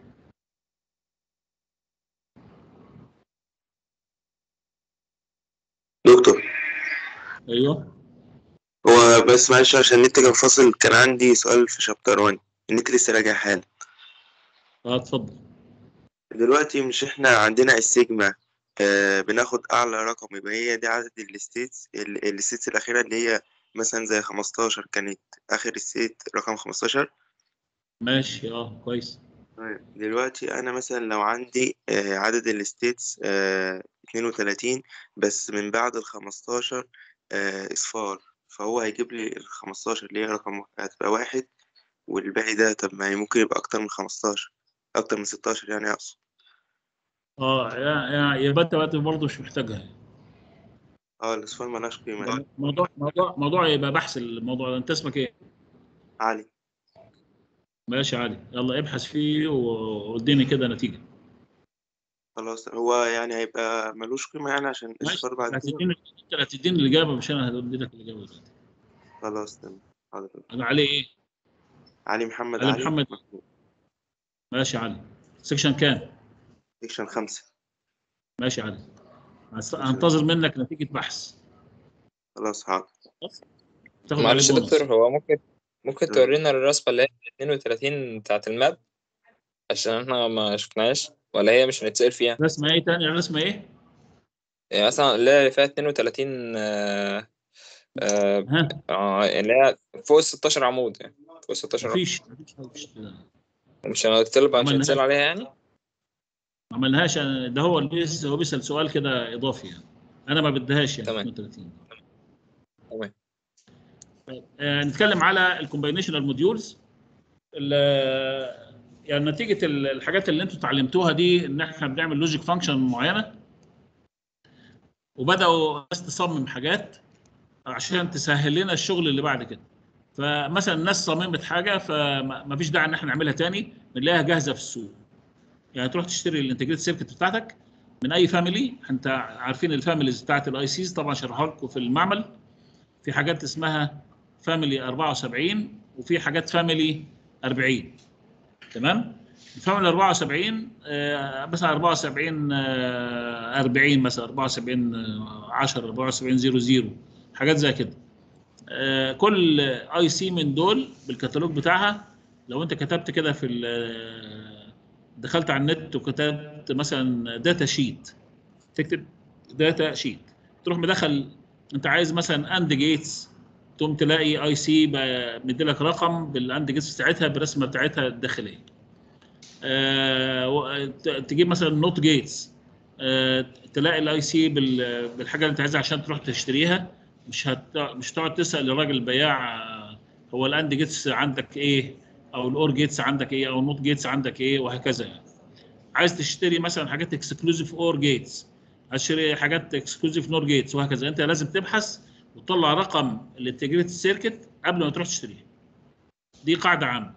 دكتور
ايوه
هو بس معلش عشان النت كان فاصل كان عندي سؤال في شابتر 1 النت لسه راجع حالا
اه اتفضل
دلوقتي مش احنا عندنا السيجما آه بناخد اعلى رقم يبقى هي دي عدد الستيتس الستيتس الاخيره اللي هي مثلا زي 15 كانت اخر ستيت رقم 15
ماشي اه كويس
طيب دلوقتي انا مثلا لو عندي آه عدد الستيتس آه 32 بس من بعد ال 15 آه اصفار فهو هيجيب لي ال 15 اللي هي رقم هتبقى واحد والباقي ده طب ما هي ممكن يبقى اكتر من 15 اكتر من 16 يعني اقصد
اه يا يا يبقى انت بقى برضه مش محتاجها
اه الاصفار ملهاش قيمه
موضوع موضوع موضوع يبقى بحث الموضوع ده انت اسمك ايه؟
علي
ماشي علي يلا ابحث فيه و- واديني كده نتيجة
خلاص هو يعني هيبقى ملوش قيمه يعني عشان
ماشي
الاصفار بعد كده
هتديني انت اللي هتديني الاجابة مش انا هدي لك الاجابة دلوقتي
خلاص تمام حاضر
انا علي ايه؟
علي محمد
علي
علي
محمد ماشي علي سكشن كام؟
سيكشن خمسة
ماشي علي هست- هنتظر منك نتيجة بحث
خلاص حاضر
تاخد
معلش يا
عليه بونص.
دكتور هو ممكن ممكن
تمام.
تورينا الرسمة اللي هي 32 بتاعت الماب عشان احنا ما شفناهاش ولا هي مش هنتسأل فيها
رسمة ايه تاني رسمة ايه؟
يعني مثلا اللي هي فيها 32 آه آه
ها
آه، اللي هي فوق ال 16 عمود يعني فوق ال 16 عمود
مفيش مفيش مفيش
مش هنتطلب مش
عملناهاش.
هنتسأل عليها يعني
ما عملناهاش أنا- ده هو اللي بيس- هو بيسأل سؤال كده اضافي يعني انا ما بديهاش يعني
تمام.
32
تمام
آه، نتكلم على الكومباينيشنال موديولز يعني نتيجه ال- الحاجات اللي انتوا اتعلمتوها دي ان احنا بنعمل لوجيك فانكشن معينه وبداوا الناس تصمم حاجات عشان تسهل لنا الشغل اللي بعد كده فمثلا الناس صممت حاجه فما فيش داعي ان احنا نعملها تاني بنلاقيها جاهزه في السوق يعني تروح تشتري الانتجريت سيركت بتاعتك من اي فاميلي انت عارفين الفاميليز بتاعت الاي سيز طبعا شرحها لكم في المعمل في حاجات اسمها فاميلي 74 وفي حاجات فاميلي 40 تمام الفاميلي 74 آه، مثلا 74 آه، 40 مثلا 74 آه، 10 74 00 حاجات زي كده آه، كل اي سي من دول بالكتالوج بتاعها لو انت كتبت كده في ال- دخلت على النت وكتبت مثلا داتا شيت تكتب داتا شيت تروح مدخل انت عايز مثلا اند جيتس تقوم تلاقي اي سي مديلك رقم بالاند جيتس بتاعتها بالرسمه بتاعتها الداخليه آه، و- ت- تجيب مثلا نوت جيتس آه، تلاقي الاي سي بالحاجه اللي انت عايزها عشان تروح تشتريها مش هت... مش هتقعد تسال الراجل البياع آه، هو الاند جيتس عندك ايه او الاور جيتس عندك ايه او النوت جيتس عندك ايه وهكذا يعني عايز تشتري مثلا حاجات اكسكلوزيف اور جيتس عايز تشتري حاجات اكسكلوزيف نور جيتس وهكذا انت لازم تبحث وتطلع رقم الانتجريتد سيركت قبل ما تروح تشتريها دي قاعده عامه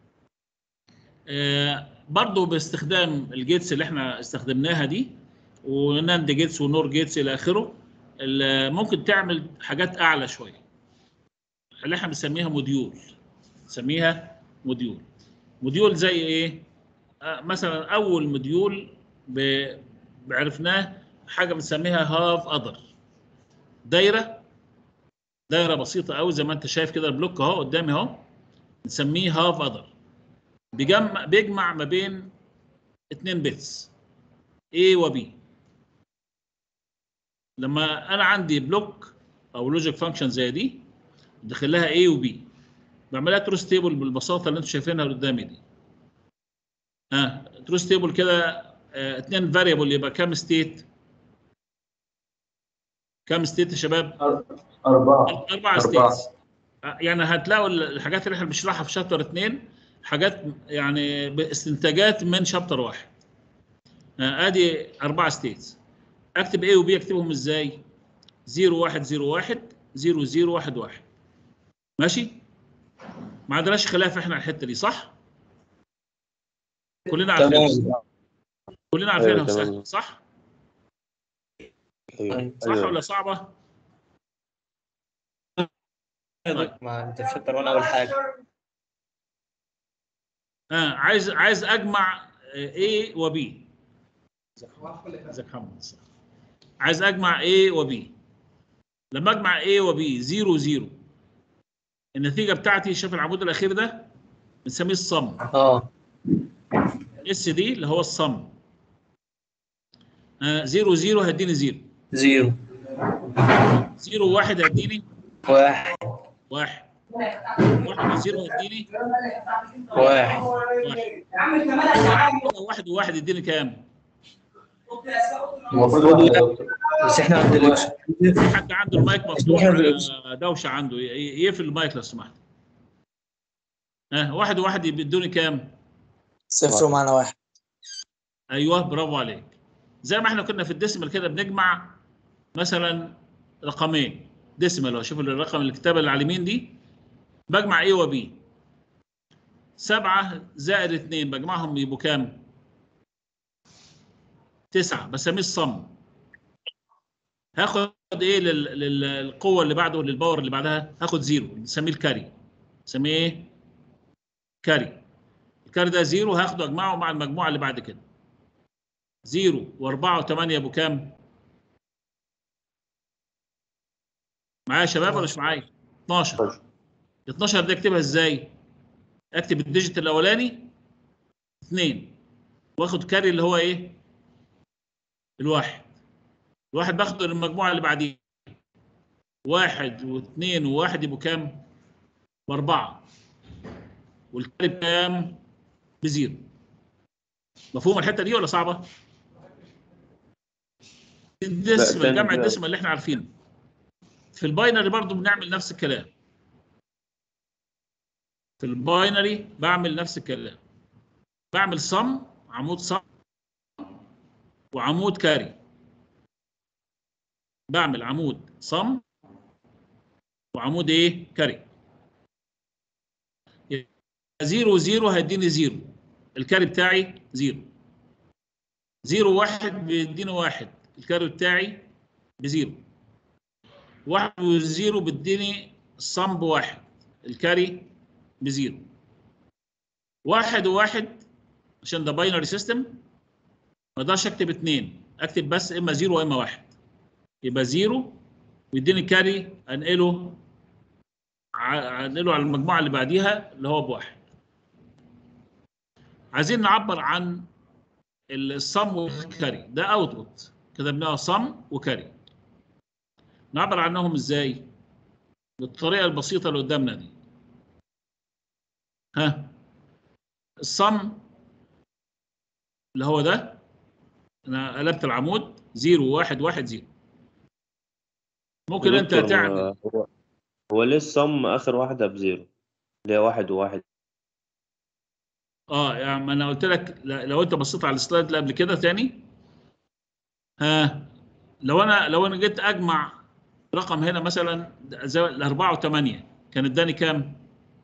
آه، برضو باستخدام الجيتس اللي احنا استخدمناها دي وناند جيتس ونور جيتس الى اخره ال- ممكن تعمل حاجات اعلى شويه اللي احنا بنسميها موديول نسميها موديول موديول زي ايه آه، مثلا اول موديول ب- عرفناه حاجه بنسميها هاف اذر دايره دايره بسيطه قوي زي ما انت شايف كده البلوك اهو قدامي اهو نسميه هاف اذر بيجمع بيجمع ما بين اتنين بيتس A و B لما انا عندي بلوك او لوجيك فانكشن زي دي داخل لها A و B بعملها تروس تيبل بالبساطه اللي انتم شايفينها قدامي دي ها تروث تيبل كده آه، اتنين فاريبل يبقى كام ستيت؟ كام ستيت يا شباب؟
أربعة
أربعة
أربعة.
ستيتس يعني هتلاقوا الحاجات اللي احنا بنشرحها في شابتر اثنين حاجات يعني باستنتاجات من شابتر واحد آه، ادي اربعه ستيتس اكتب A وB اكتبهم ازاي؟ 0 1 0 1 0 0 1 1 ماشي؟ ما عندناش خلاف احنا على الحته دي صح؟ كلنا عارفينها
تمام
كلنا عارفينها
أيوة،
وسهله
تمام.
صح؟
ايوه
صح ولا صعبه؟
ما انت في شابتر 1 اول حاجه
اه عايز عايز اجمع آه، A و B ازيك محمد صح. عايز اجمع A و B لما اجمع A و B 0 0 النتيجه بتاعتي شايف العمود الاخير ده بنسميه الصم
اه
اس دي اللي هو الصم آه 0 0 هيديني 0
زيرو
0 1 هيديني
واحد
1 1 0 هيديني
واحد
واحد وواحد يديني كام؟
المفروض لا بس احنا عندنا
في حد عنده المايك مفتوح آه، دوشه عنده ي- ي- يقفل المايك لو سمحت. ها واحد وواحد بيدوني كام؟
صفر ومعنا واحد
ايوه برافو عليك. زي ما احنا كنا في الديسمال كده بنجمع مثلا رقمين ديسمال لو شوف الرقم الكتابه اللي على اليمين دي بجمع A و B. سبعة زائد اثنين بجمعهم يبقوا كام؟ تسعة بسميه الصم. هاخد ايه لل- لل- للقوه اللي بعده للباور اللي بعدها هاخد زيرو نسميه الكاري نسميه ايه كاري الكاري ده زيرو هاخده اجمعه مع المجموعه اللي بعد كده زيرو واربعه وثمانيه ابو كام معايا يا شباب ولا مش معايا 12 12 دي اكتبها ازاي اكتب الديجيت الاولاني 2 واخد كاري اللي هو ايه الواحد الواحد باخده المجموعه اللي بعديه واحد واثنين وواحد يبقوا كام؟ باربعه والكاري بكام؟ بزيرو مفهوم الحته دي ولا صعبه؟ الديسمال
تاني
جمع
كده.
الديسمال اللي احنا عارفينه في الباينري برضو بنعمل نفس الكلام في الباينري بعمل نفس الكلام بعمل صم عمود صم وعمود كاري بعمل عمود صم وعمود ايه كاري زيرو زيرو هيديني زيرو الكاري بتاعي زيرو زيرو واحد بيديني واحد الكاري بتاعي بزيرو واحد وزيرو بيديني الصم بواحد الكاري بزيرو واحد وواحد عشان ده باينري سيستم ما اقدرش اكتب اثنين اكتب بس اما زيرو واما واحد يبقى زيرو ويديني كاري انقله ع- انقله على المجموعه اللي بعديها اللي هو بواحد عايزين نعبر عن الصم والكاري ده اوتبوت كتبناها صم وكاري نعبر عنهم ازاي بالطريقه البسيطه اللي قدامنا دي ها الصم اللي هو ده انا قلبت العمود 0 1 1 0 ممكن انت
دكتور،
تعمل
ما هو هو ليه الصم اخر واحده بزيرو اللي هي واحد وواحد
اه يعني ما انا قلت لك ل- لو انت بصيت على السلايد اللي قبل كده تاني ها لو انا لو انا جيت اجمع رقم هنا مثلا زي الاربعه وثمانيه كان اداني كام؟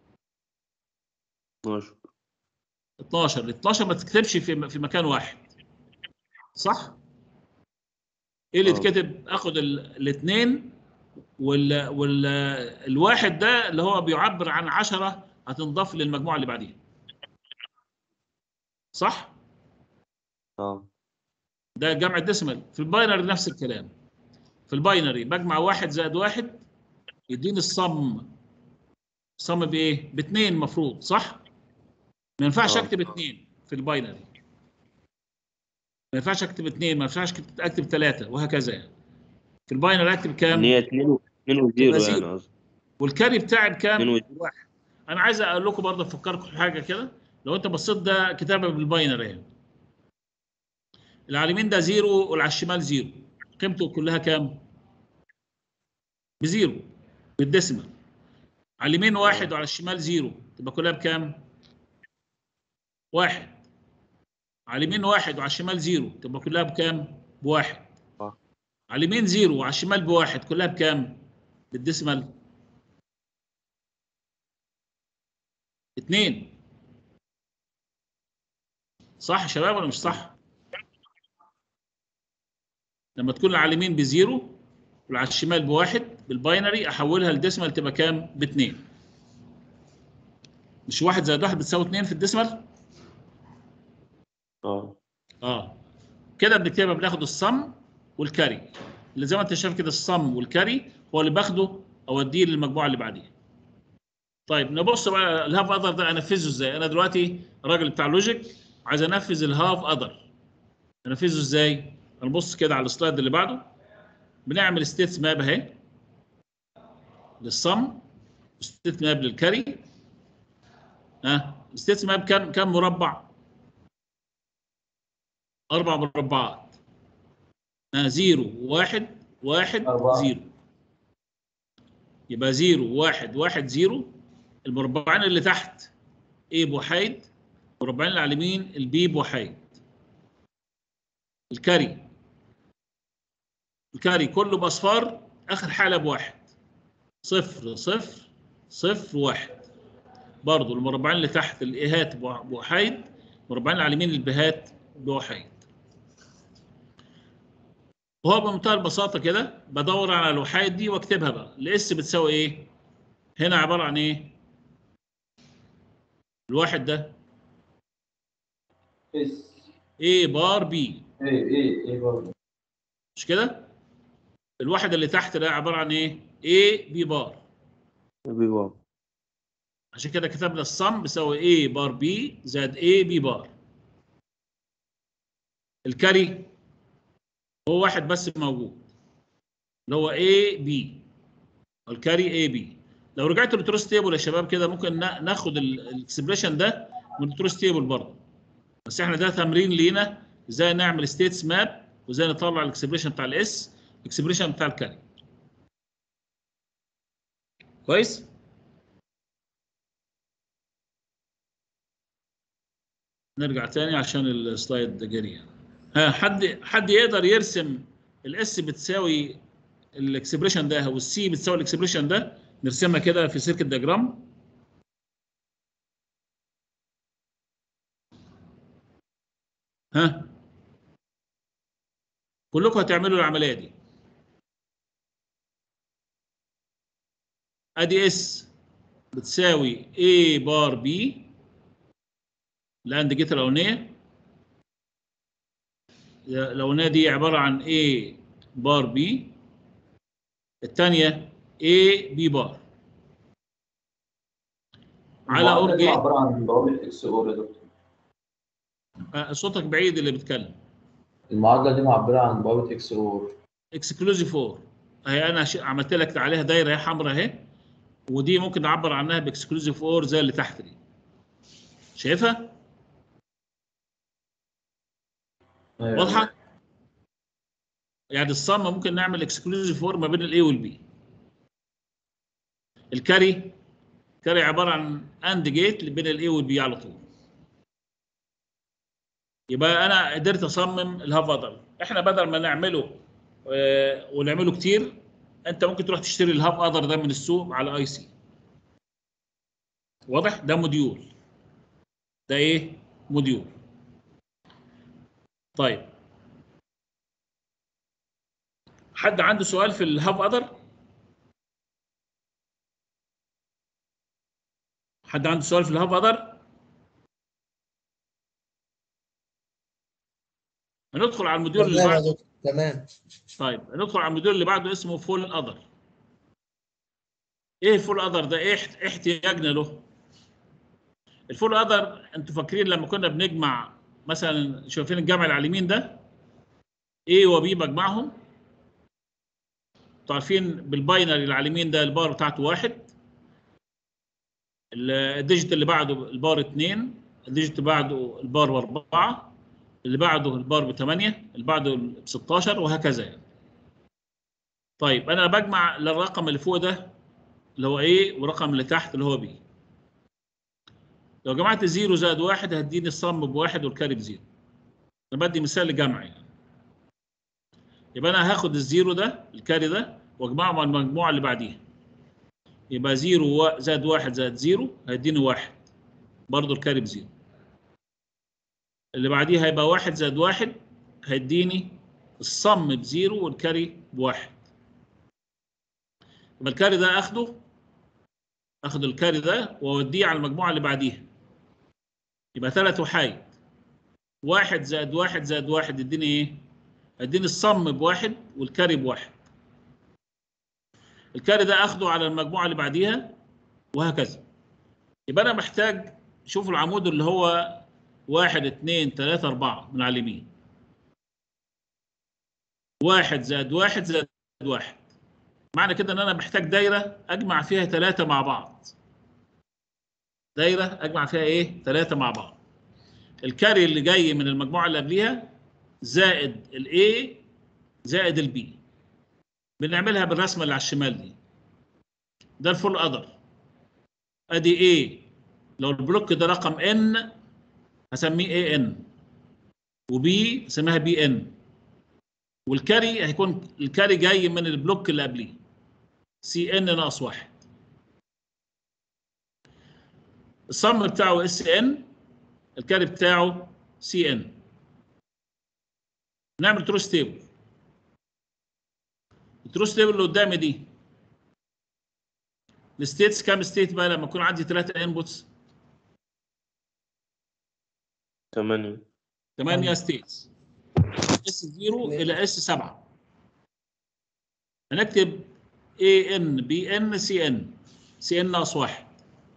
12
12 ال 12 ما تكتبش في في مكان واحد صح؟ ايه اللي
آه.
يتكتب؟ اخد الاثنين وال والواحد ده اللي هو بيعبر عن 10 هتنضاف للمجموعه اللي بعديها صح؟
اه
ده جمع الديسمال في الباينري نفس الكلام في الباينري بجمع واحد زائد واحد يديني الصم الصم بايه؟ باثنين المفروض صح؟ ما ينفعش
آه.
اكتب اثنين في الباينري ما ينفعش اكتب اثنين ما ينفعش اكتب- اكتب ثلاثه وهكذا يعني في الباينري اكتب كام؟
ان هي 2 2 وزيرو
تبقى
يعني
زيرو.
قصدي
والكاري بتاعي بكام؟
2 وزيرو
واحد انا عايز اقول لكم برضه افكركم في حاجه كده لو انت بصيت ده كتابه بالباينري يعني اللي على اليمين ده زيرو واللي على الشمال زيرو قيمته كلها كام؟ بزيرو بالديسيمال على اليمين واحد وعلى الشمال زيرو تبقى كلها بكام؟ واحد على اليمين واحد وعلى الشمال زيرو تبقى كلها بكام؟ بواحد على اليمين زيرو وعلى الشمال بواحد كلها بكام؟ بالديسيمال اتنين صح يا شباب ولا مش صح؟ لما تكون على اليمين بزيرو وعلى الشمال بواحد بالباينري احولها لديسمال تبقى كام؟ باتنين. مش واحد زائد واحد بتساوي اتنين في الديسمال؟
اه
اه كده بنكتبها بناخد الصم والكاري اللي زي ما انت شايف كده الصم والكاري هو اللي باخده اوديه للمجموعه اللي بعديها. طيب نبص بقى الهاف اذر ده انفذه ازاي؟ انا دلوقتي الراجل بتاع لوجيك عايز انفذ الهاف اذر. انفذه ازاي؟ هنبص كده على السلايد اللي بعده بنعمل ستيتس ماب اهي للصم ستيت ماب للكاري ها ستيتس ماب كم كم مربع؟ اربع مربعات ها زيرو واحد واحد
أربعة.
زيرو يبقى زيرو واحد واحد زيرو المربعين اللي تحت A بوحيد المربعين اللي على اليمين البي بوحيد الكاري الكاري كله باصفار اخر حاله بواحد صفر صفر صفر واحد برضو المربعين اللي تحت الايهات بو- بوحيد المربعين اللي على اليمين البهات بوحيد وهو بمنتهى البساطه كده بدور على الوحيد دي واكتبها بقى الاس بتساوي ايه هنا عباره عن ايه الواحد ده
اس
A بار بي
ايه ايه ايه برضه
مش كده الواحد اللي تحت ده عباره عن ايه A بي بار
بيبقى
عشان كده كتبنا الصم بيساوي A بار B زائد A بي بار الكاري هو واحد بس موجود اللي هو A B الكاري A B لو رجعت للتروس تيبل يا شباب كده ممكن نا- ناخد الاكسبريشن ده من التروس تيبل برضه بس احنا ده تمرين لينا ازاي نعمل ستيتس ماب وازاي نطلع الاكسبريشن بتاع الاس الاكسبريشن بتاع الكاري كويس نرجع تاني عشان السلايد جري ها حد حد يقدر يرسم الاس بتساوي الاكسبريشن ده والسي بتساوي الاكسبريشن ده نرسمها كده في سيركت دياجرام ها كلكم هتعملوا العمليه دي ادي اس بتساوي A بار B الاند جيت الاولانيه الاولانيه دي عباره عن A بار B الثانيه A B بار على اور
المعادلة دي
جيت
عبارة عن ضوابط اكس اور يا دكتور
آه، صوتك بعيد اللي بيتكلم
المعادلة دي معبرة عن ضوابط اكس اور
اكسكلوزيف اور اهي انا ش- عملت لك عليها دايره اهي حمراء اهي ودي ممكن نعبر عنها باكسكلوزيف اور زي اللي تحت دي شايفها
أيوة.
واضحه يعني الصم ممكن نعمل اكسكلوزيف اور ما بين الاي والبي الكاري كاري عباره عن اند جيت بين الاي والبي على طول يبقى انا قدرت اصمم الهاف اذر احنا بدل ما نعمله آه، ونعمله كتير انت ممكن تروح تشتري الهاف اذر ده من السوق على اي سي واضح ده موديول ده ايه موديول طيب حد عنده سؤال في الهاف اذر حد عنده سؤال في الهاف اذر هندخل على الموديول اللي
تمام يا
بعده
دكتور تمام
طيب ندخل على الموديول اللي بعده اسمه فول اذر ايه الفول اذر ده ايه احت- إيه احتياجنا له الفول اذر انتوا فاكرين لما كنا بنجمع مثلا شايفين الجمع اللي على اليمين ده A و B بجمعهم انتوا عارفين بالباينري اللي على اليمين ده البار بتاعته واحد ال- الديجيت اللي بعده البار اتنين الديجيت بعده البار باربعه اللي بعده البار بثمانيه اللي بعده ب 16 وهكذا يعني. طيب انا بجمع للرقم اللي فوق ده اللي هو A والرقم اللي تحت اللي هو B لو جمعت زيرو زائد واحد هتديني الصم بواحد والكاري بزيرو انا بدي مثال لجمع يعني يبقى انا هاخد الزيرو ده الكاري ده واجمعه مع المجموعه اللي بعديها يبقى زيرو و- زائد واحد زائد زيرو هيديني واحد برضه الكاري بزيرو اللي بعديها هيبقى واحد زائد واحد هيديني الصم بزيرو والكاري بواحد يبقى الكاري ده اخده اخد الكاري ده واوديه على المجموعه اللي بعديها يبقى ثلاث وحايد واحد زائد واحد زائد واحد يديني ايه؟ يديني الصم بواحد والكاري بواحد الكاري ده اخده على المجموعه اللي بعديها وهكذا يبقى انا محتاج شوفوا العمود اللي هو واحد اثنين ثلاثة أربعة من على اليمين واحد زائد واحد زائد واحد معنى كده ان انا محتاج دايره اجمع فيها ثلاثه مع بعض دايره اجمع فيها ايه ثلاثه مع بعض الكاري اللي جاي من المجموعه اللي قبليها زائد الاي زائد البي بنعملها بالرسمه اللي على الشمال دي ده الفول قدر ادي ايه لو البلوك ده رقم ان هسميه اي ان وبي اسميها بي ان والكاري هيكون الكاري جاي من البلوك اللي قبليه سي ان ناقص واحد الصم بتاعه اس ان الكاري بتاعه سي ان نعمل تروس تيبل التروس تيبل اللي قدامي دي الستيتس كام ستيت بقى لما يكون عندي ثلاثة انبوتس
تمانية
8 ستيتس اس 0 الى اس 7 هنكتب اي ان بي ان سي ان سي ان ناقص واحد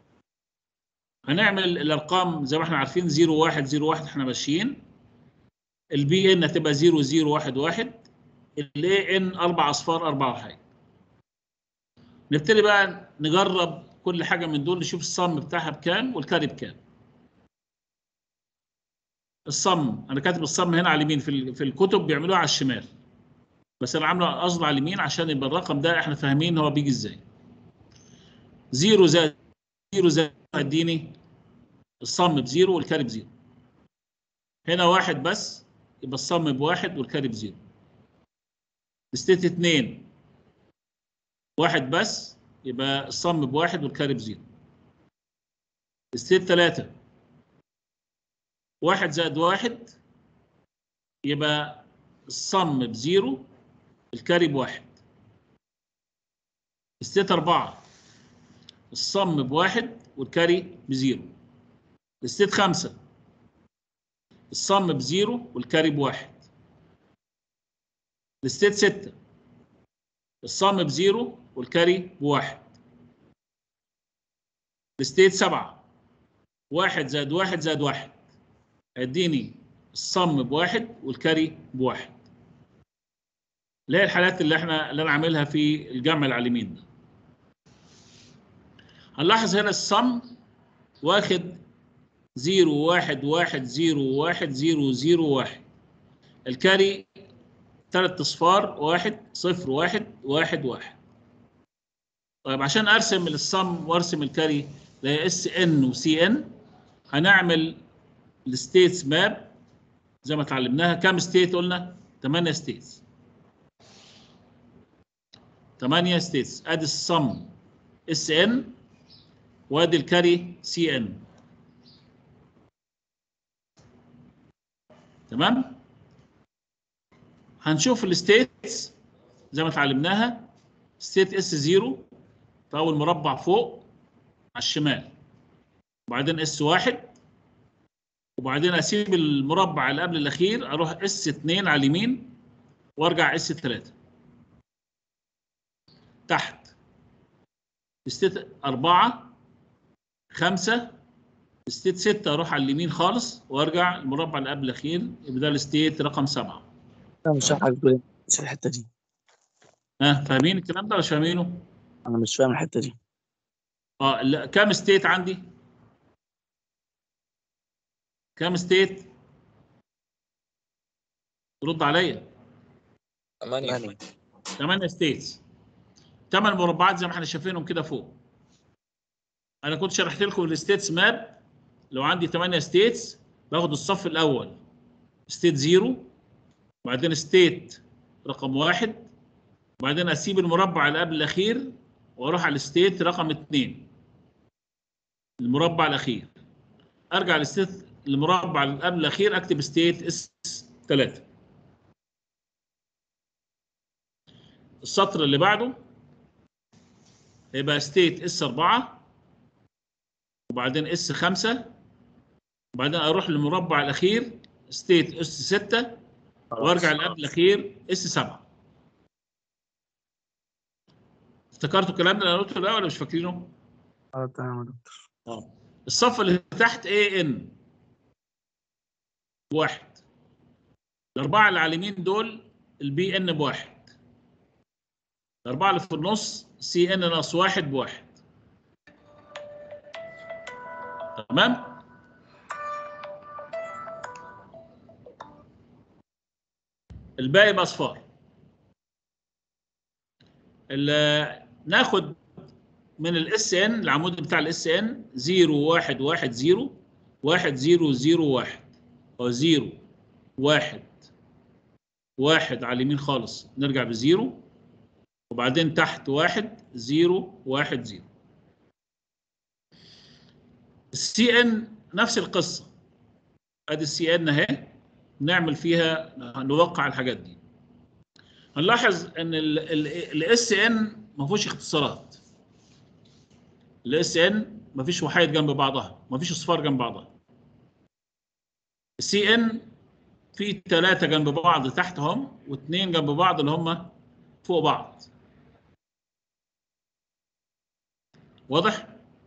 هنعمل الارقام زي ما احنا عارفين 0 1 0 1 احنا ماشيين البي ان هتبقى 0 0 1 1 الاي ان اربع اصفار اربع وحاجة نبتدي بقى نجرب كل حاجه من دول نشوف الصم بتاعها بكام والكاري بكام الصم انا كاتب الصم هنا على اليمين في ال- في الكتب بيعملوها على الشمال بس انا عامله قصد على اليمين عشان يبقى الرقم ده احنا فاهمين هو بيجي ازاي زيرو زائد زيرو زائد هيديني الصم بزيرو والكاري بزيرو هنا واحد بس يبقى الصم بواحد والكاري بزيرو ستيت اتنين واحد بس يبقى الصم بواحد والكاري بزيرو ستيت تلاتة واحد زائد واحد يبقى الصم بزيرو الكاري بواحد ستيت أربعة الصم بواحد والكاري بزيرو ستيت خمسة الصم بزيرو والكاري بواحد ستيت ستة الصم بزيرو والكاري بواحد ستيت سبعة واحد زائد واحد زائد واحد هيديني الصم بواحد والكاري بواحد اللي هي الحالات اللي احنا اللي انا عاملها في الجمع اللي على اليمين ده هنلاحظ هنا الصم واخد زيرو واحد واحد زيرو واحد زيرو زيرو واحد الكاري ثلاث اصفار واحد صفر واحد واحد واحد طيب عشان ارسم الصم وارسم الكاري اللي هي اس ان وسي ان هنعمل الستيتس ماب زي ما اتعلمناها كام ستيت قلنا 8 ستيتس 8 ستيتس ادي الصم اس ان وادي الكاري سي ان تمام هنشوف الستيتس زي ما اتعلمناها ستيت اس 0 في اول مربع فوق على الشمال وبعدين اس 1 وبعدين اسيب المربع اللي قبل الاخير اروح اس 2 على اليمين وارجع اس 3 تحت ستيت 4 5 ستيت 6 اروح على اليمين خالص وارجع المربع اللي قبل الاخير يبقى ده الستيت رقم 7
انا مش فاهم حاجه بتقول إيه. مش الحته دي
ها فاهمين الكلام ده ولا مش فاهمينه؟
انا مش فاهم الحته دي
اه لا كام ستيت عندي؟ كام ستيت رد عليا
8
8 ستيتس 8 مربعات زي ما احنا شايفينهم كده فوق انا كنت شرحت لكم الستيتس ماب لو عندي 8 ستيتس باخد الصف الاول ستيت 0 وبعدين ستيت رقم واحد وبعدين اسيب المربع اللي قبل الاخير واروح على الستيت رقم اثنين المربع الاخير ارجع للستيت المربع اللي قبل الاخير اكتب ستيت اس 3 السطر اللي بعده هيبقى ستيت اس 4 وبعدين اس 5 وبعدين اروح للمربع الاخير ستيت اس 6 وارجع لقبل الاخير اس 7 افتكرتوا الكلام اللي انا قلته ده ولا مش فاكرينه؟
اه تمام يا دكتور
اه الصف اللي تحت اي ان بواحد الاربعه اللي على اليمين دول البي ان بواحد الاربعه اللي في النص سي ان ناقص واحد بواحد تمام؟ الباقي باصفار ال- ناخد من الاس ان العمود بتاع الاس ان 0 1 1 0 1 0 0 1 هو 0 1 1 على اليمين خالص نرجع بزيرو وبعدين تحت 1 0 1 0 السي ان نفس القصه ادي السي ان اهي نعمل فيها نوقع الحاجات دي هنلاحظ ان الاس ان ما فيهوش اختصارات الاس ان ما فيش وحايد جنب بعضها ما فيش اصفار جنب بعضها السي ان في ثلاثه جنب بعض تحت هم واثنين جنب بعض اللي هم فوق بعض واضح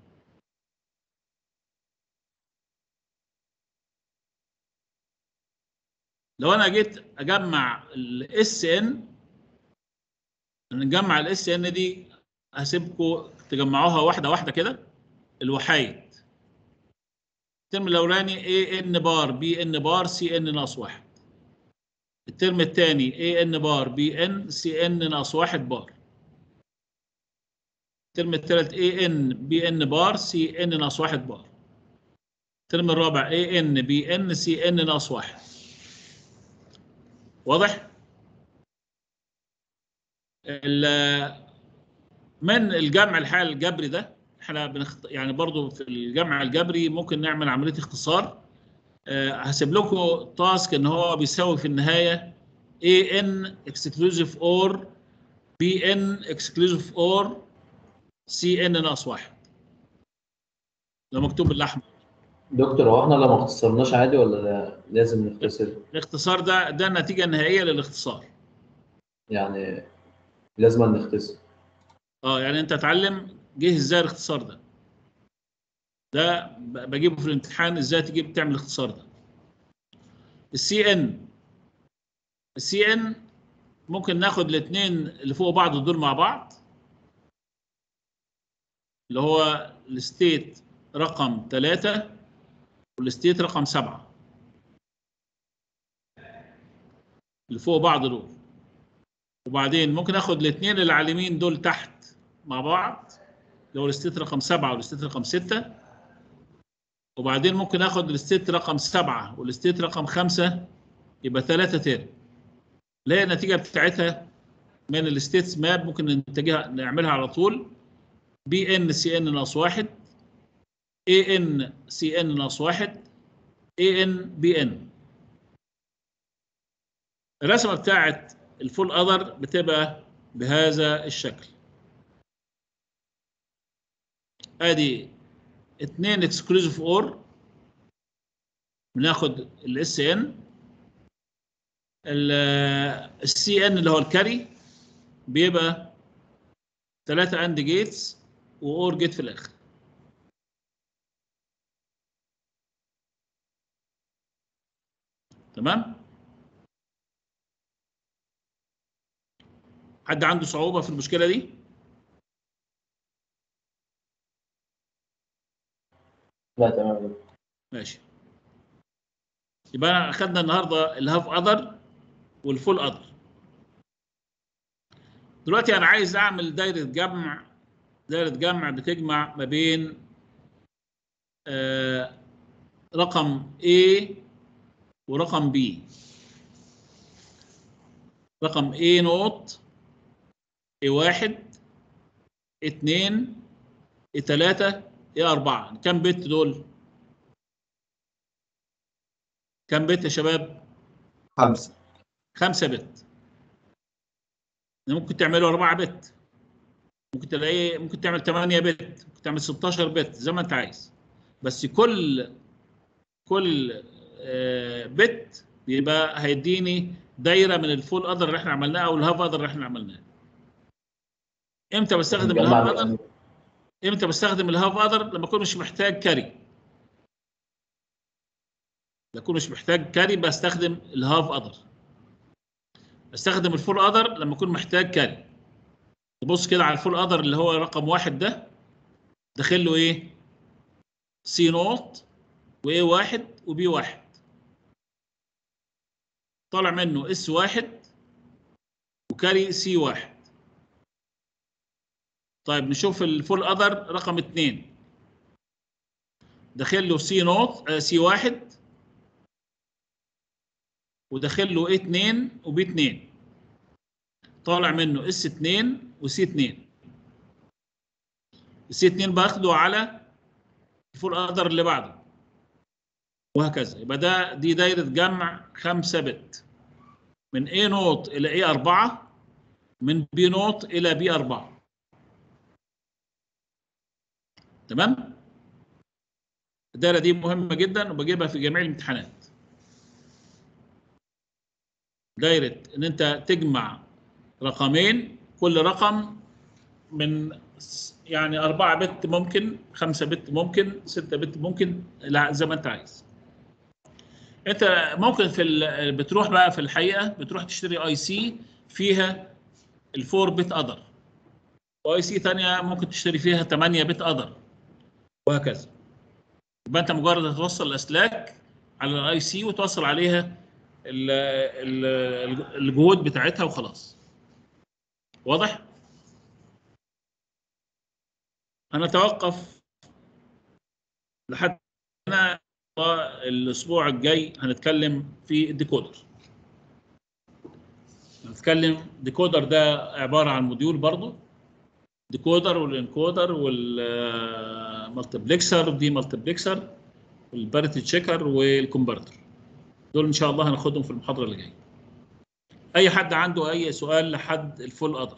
لو انا جيت اجمع الاس ان نجمع الاس ان دي هسيبكم تجمعوها واحده واحده كده الوحايد الترم الاولاني اي ان بار بي ان بار سي ان ناقص واحد الترم الثاني اي ان بار بي ان سي ان ناقص واحد بار الترم الثالث اي ان بي ان بار سي ان ناقص واحد بار الترم الرابع اي ان بي ان سي ان ناقص واحد واضح؟ من الجمع الحال الجبري ده احنا بنخت... يعني برضو في الجمع الجبري ممكن نعمل عمليه اختصار أه هسيب لكم تاسك ان هو بيساوي في النهايه a n exclusive or b n exclusive or c n ناقص واحد لو مكتوب بالاحمر
دكتور هو احنا لو ما اختصرناش عادي ولا لا لازم نختصر؟
الاختصار ده ده النتيجه النهائيه للاختصار
يعني لازم نختصر
اه يعني انت اتعلم جه ازاي الاختصار ده ده بجيبه في الامتحان ازاي تجيب تعمل الاختصار ده السي ان السي ان ممكن ناخد الاثنين اللي فوق بعض دول مع بعض اللي هو الستيت رقم 3 والستيت رقم 7 اللي فوق بعض دول وبعدين ممكن اخد الاثنين اللي على اليمين دول تحت مع بعض اللي هو الستيت رقم 7 والستيت رقم 6 وبعدين ممكن اخد الستيت رقم 7 والستيت رقم 5 يبقى 3 تاني اللي هي النتيجه بتاعتها من الستيتس ماب ممكن ننتجها نعملها على طول بي ان سي ان ناقص 1 اي ان سي ان ناقص 1 اي ان بي ان الرسمه بتاعت الفول اذر بتبقى بهذا الشكل ادي اتنين اكسكلوزيف اور بناخد الاس ان السي ان اللي هو الكاري بيبقى ثلاثة اند جيتس واور جيت في الاخر تمام حد عنده صعوبة في المشكلة دي؟
لا تمام
ماشي يبقى أنا اخدنا النهارده الهاف اذر والفول اذر دلوقتي انا عايز اعمل دايره جمع دايره جمع بتجمع ما بين آه رقم A ورقم B رقم A نوت A1 A2 A3 A4 كم بت دول؟ كم بت يا شباب؟
خمسة
خمسة بت ممكن تعملوا 4 بت ممكن تلاقي ممكن تعمل 8 بت ممكن تعمل 16 بت زي ما انت عايز بس كل كل آه، بت يبقى هيديني دايره من الفول اذر اللي احنا عملناه او الهاف اذر اللي احنا عملناه امتى بستخدم
نجمع
الهاف اذر امتى بستخدم الهاف اذر لما اكون مش محتاج كاري لما اكون مش محتاج كاري بستخدم الهاف اذر استخدم الفول اذر لما اكون محتاج كاري تبص كده على الفول اذر اللي هو رقم واحد ده داخل له ايه سي نوت وايه واحد وبي واحد طالع منه اس واحد وكاري سي واحد طيب نشوف الفول اذر رقم اثنين داخل له سي نوت آه سي واحد وداخل له ايه 2 وبي 2 طالع منه اس 2 وسي 2 السي 2 باخده على الفول اذر اللي بعده وهكذا يبقى ده دي دايره جمع 5 بت من A نوت الى A 4 من B نوت الى B 4 تمام الدايره دي مهمه جدا وبجيبها في جميع الامتحانات دايره ان انت تجمع رقمين كل رقم من س- يعني 4 بت ممكن 5 بت ممكن 6 بت ممكن لا زي ما انت عايز انت ممكن في ال- بتروح بقى في الحقيقه بتروح تشتري اي سي فيها الفور بت اذر واي سي ثانيه ممكن تشتري فيها 8 بت اذر وهكذا يبقى انت مجرد هتوصل الاسلاك على الاي سي وتوصل عليها ال- ال- الجهود بتاعتها وخلاص واضح هنتوقف لحد هنا الاسبوع الجاي هنتكلم في الديكودر هنتكلم ديكودر ده عباره عن موديول برضه ديكودر والانكودر والمالتبلكسر دي مالتبلكسر والباريتي تشيكر والكونفرتر دول ان شاء الله هناخدهم في المحاضره اللي جايه اي حد عنده اي سؤال لحد الفول اذر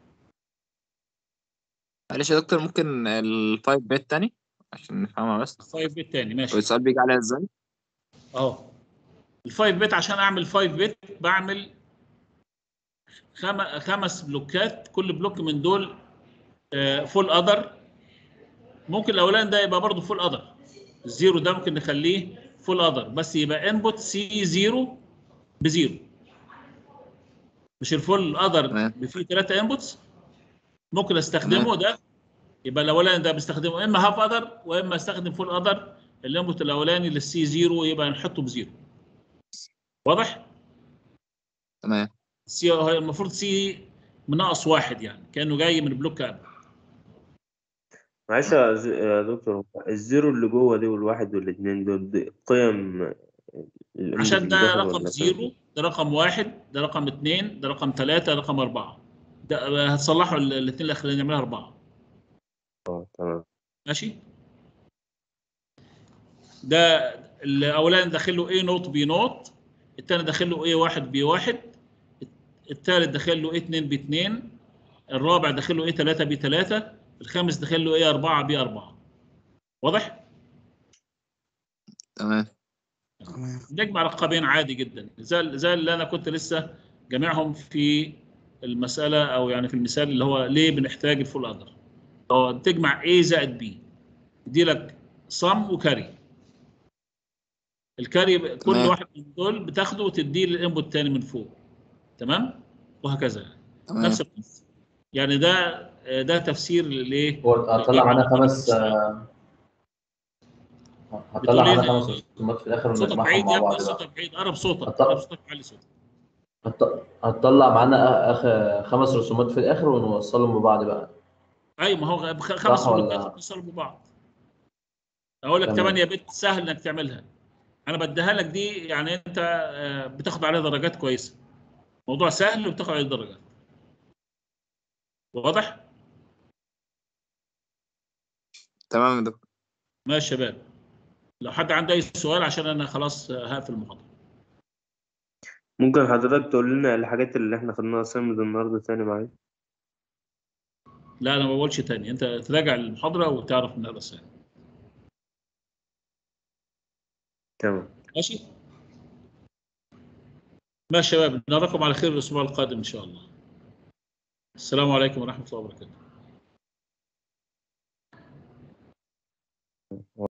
معلش يا دكتور ممكن الفايف بيت تاني عشان نفهمها بس
5 بت تاني ماشي
والسؤال بيجي عليها ازاي؟
اهو الفايف بت عشان اعمل 5 بت بعمل خم... خمس بلوكات كل بلوك من دول فول اذر ممكن الاولاني ده يبقى برضه فول اذر الزيرو ده ممكن نخليه فول اذر بس يبقى انبوت سي زيرو بزيرو مش الفول اذر فيه ثلاثه انبوتس ممكن استخدمه ده يبقى الاولاني ده بستخدمه اما هاف اذر واما استخدم فول اذر الانبوت الاولاني للسي زيرو يبقى نحطه بزيرو واضح؟
تمام
سي هو المفروض سي مناقص واحد يعني كانه جاي من بلوك اب
معلش يا ز- يا دكتور الزيرو اللي جوه دي والواحد والاثنين دول دي قيم الانبوت
عشان
اللي
ده
داخل
رقم
ولا
زيرو ده رقم واحد ده رقم اثنين ده رقم ثلاثة ده رقم أربعة ده هتصلحوا الاثنين الأخرين نعملها أربعة
اه تمام
ماشي ده الأولاني داخل له A نوت B نوت الثاني داخل له A واحد B واحد الثالث داخل له A 2 B 2 الرابع داخل له A 3 B 3 الخامس داخل له A 4 B 4 واضح؟
تمام
نجمع رقمين عادي جدا زي زي اللي انا كنت لسه جامعهم في المساله او يعني في المثال اللي هو ليه بنحتاج الفول اذر هو تجمع A زائد B يدي لك صم وكاري الكاري ب- كل
تمام.
واحد من دول بتاخده وتديه للانبوت الثاني من فوق تمام وهكذا يعني
تمام.
نفس القصه يعني ده ده تفسير للايه
هو طلع معانا خمس آه، هطلع
بتقول
معانا
ايه
خمس رسومات في الاخر
صوتك
ونجمعهم
بعيد
مع
يا ابني
بعض
صوتك
بقى
بعيد قرب صوتك
هط-
قرب صوتك علي صوتك
هط- هتطلع معانا أخ... خمس رسومات في الاخر ونوصلهم بخ بقى
ايوه ما هو خ- خمس
صح
مربعات
ولا
بيتصلوا ببعض اقول لك
تمام
8 بت سهل انك تعملها انا بديها لك دي يعني انت آه، بتاخد عليها درجات كويسه موضوع سهل وبتاخد عليه درجات واضح
تمام يا دكتور
ماشي يا شباب لو حد عنده اي سؤال عشان انا خلاص آه، هقفل المحاضره
ممكن حضرتك تقول لنا الحاجات اللي احنا خدناها سمد النهارده تاني معايا
لا انا ما بقولش تاني انت تراجع المحاضره وتعرف منها الرسائل
تمام
ماشي ماشي يا شباب نراكم على خير الاسبوع القادم ان شاء الله السلام عليكم ورحمه الله وبركاته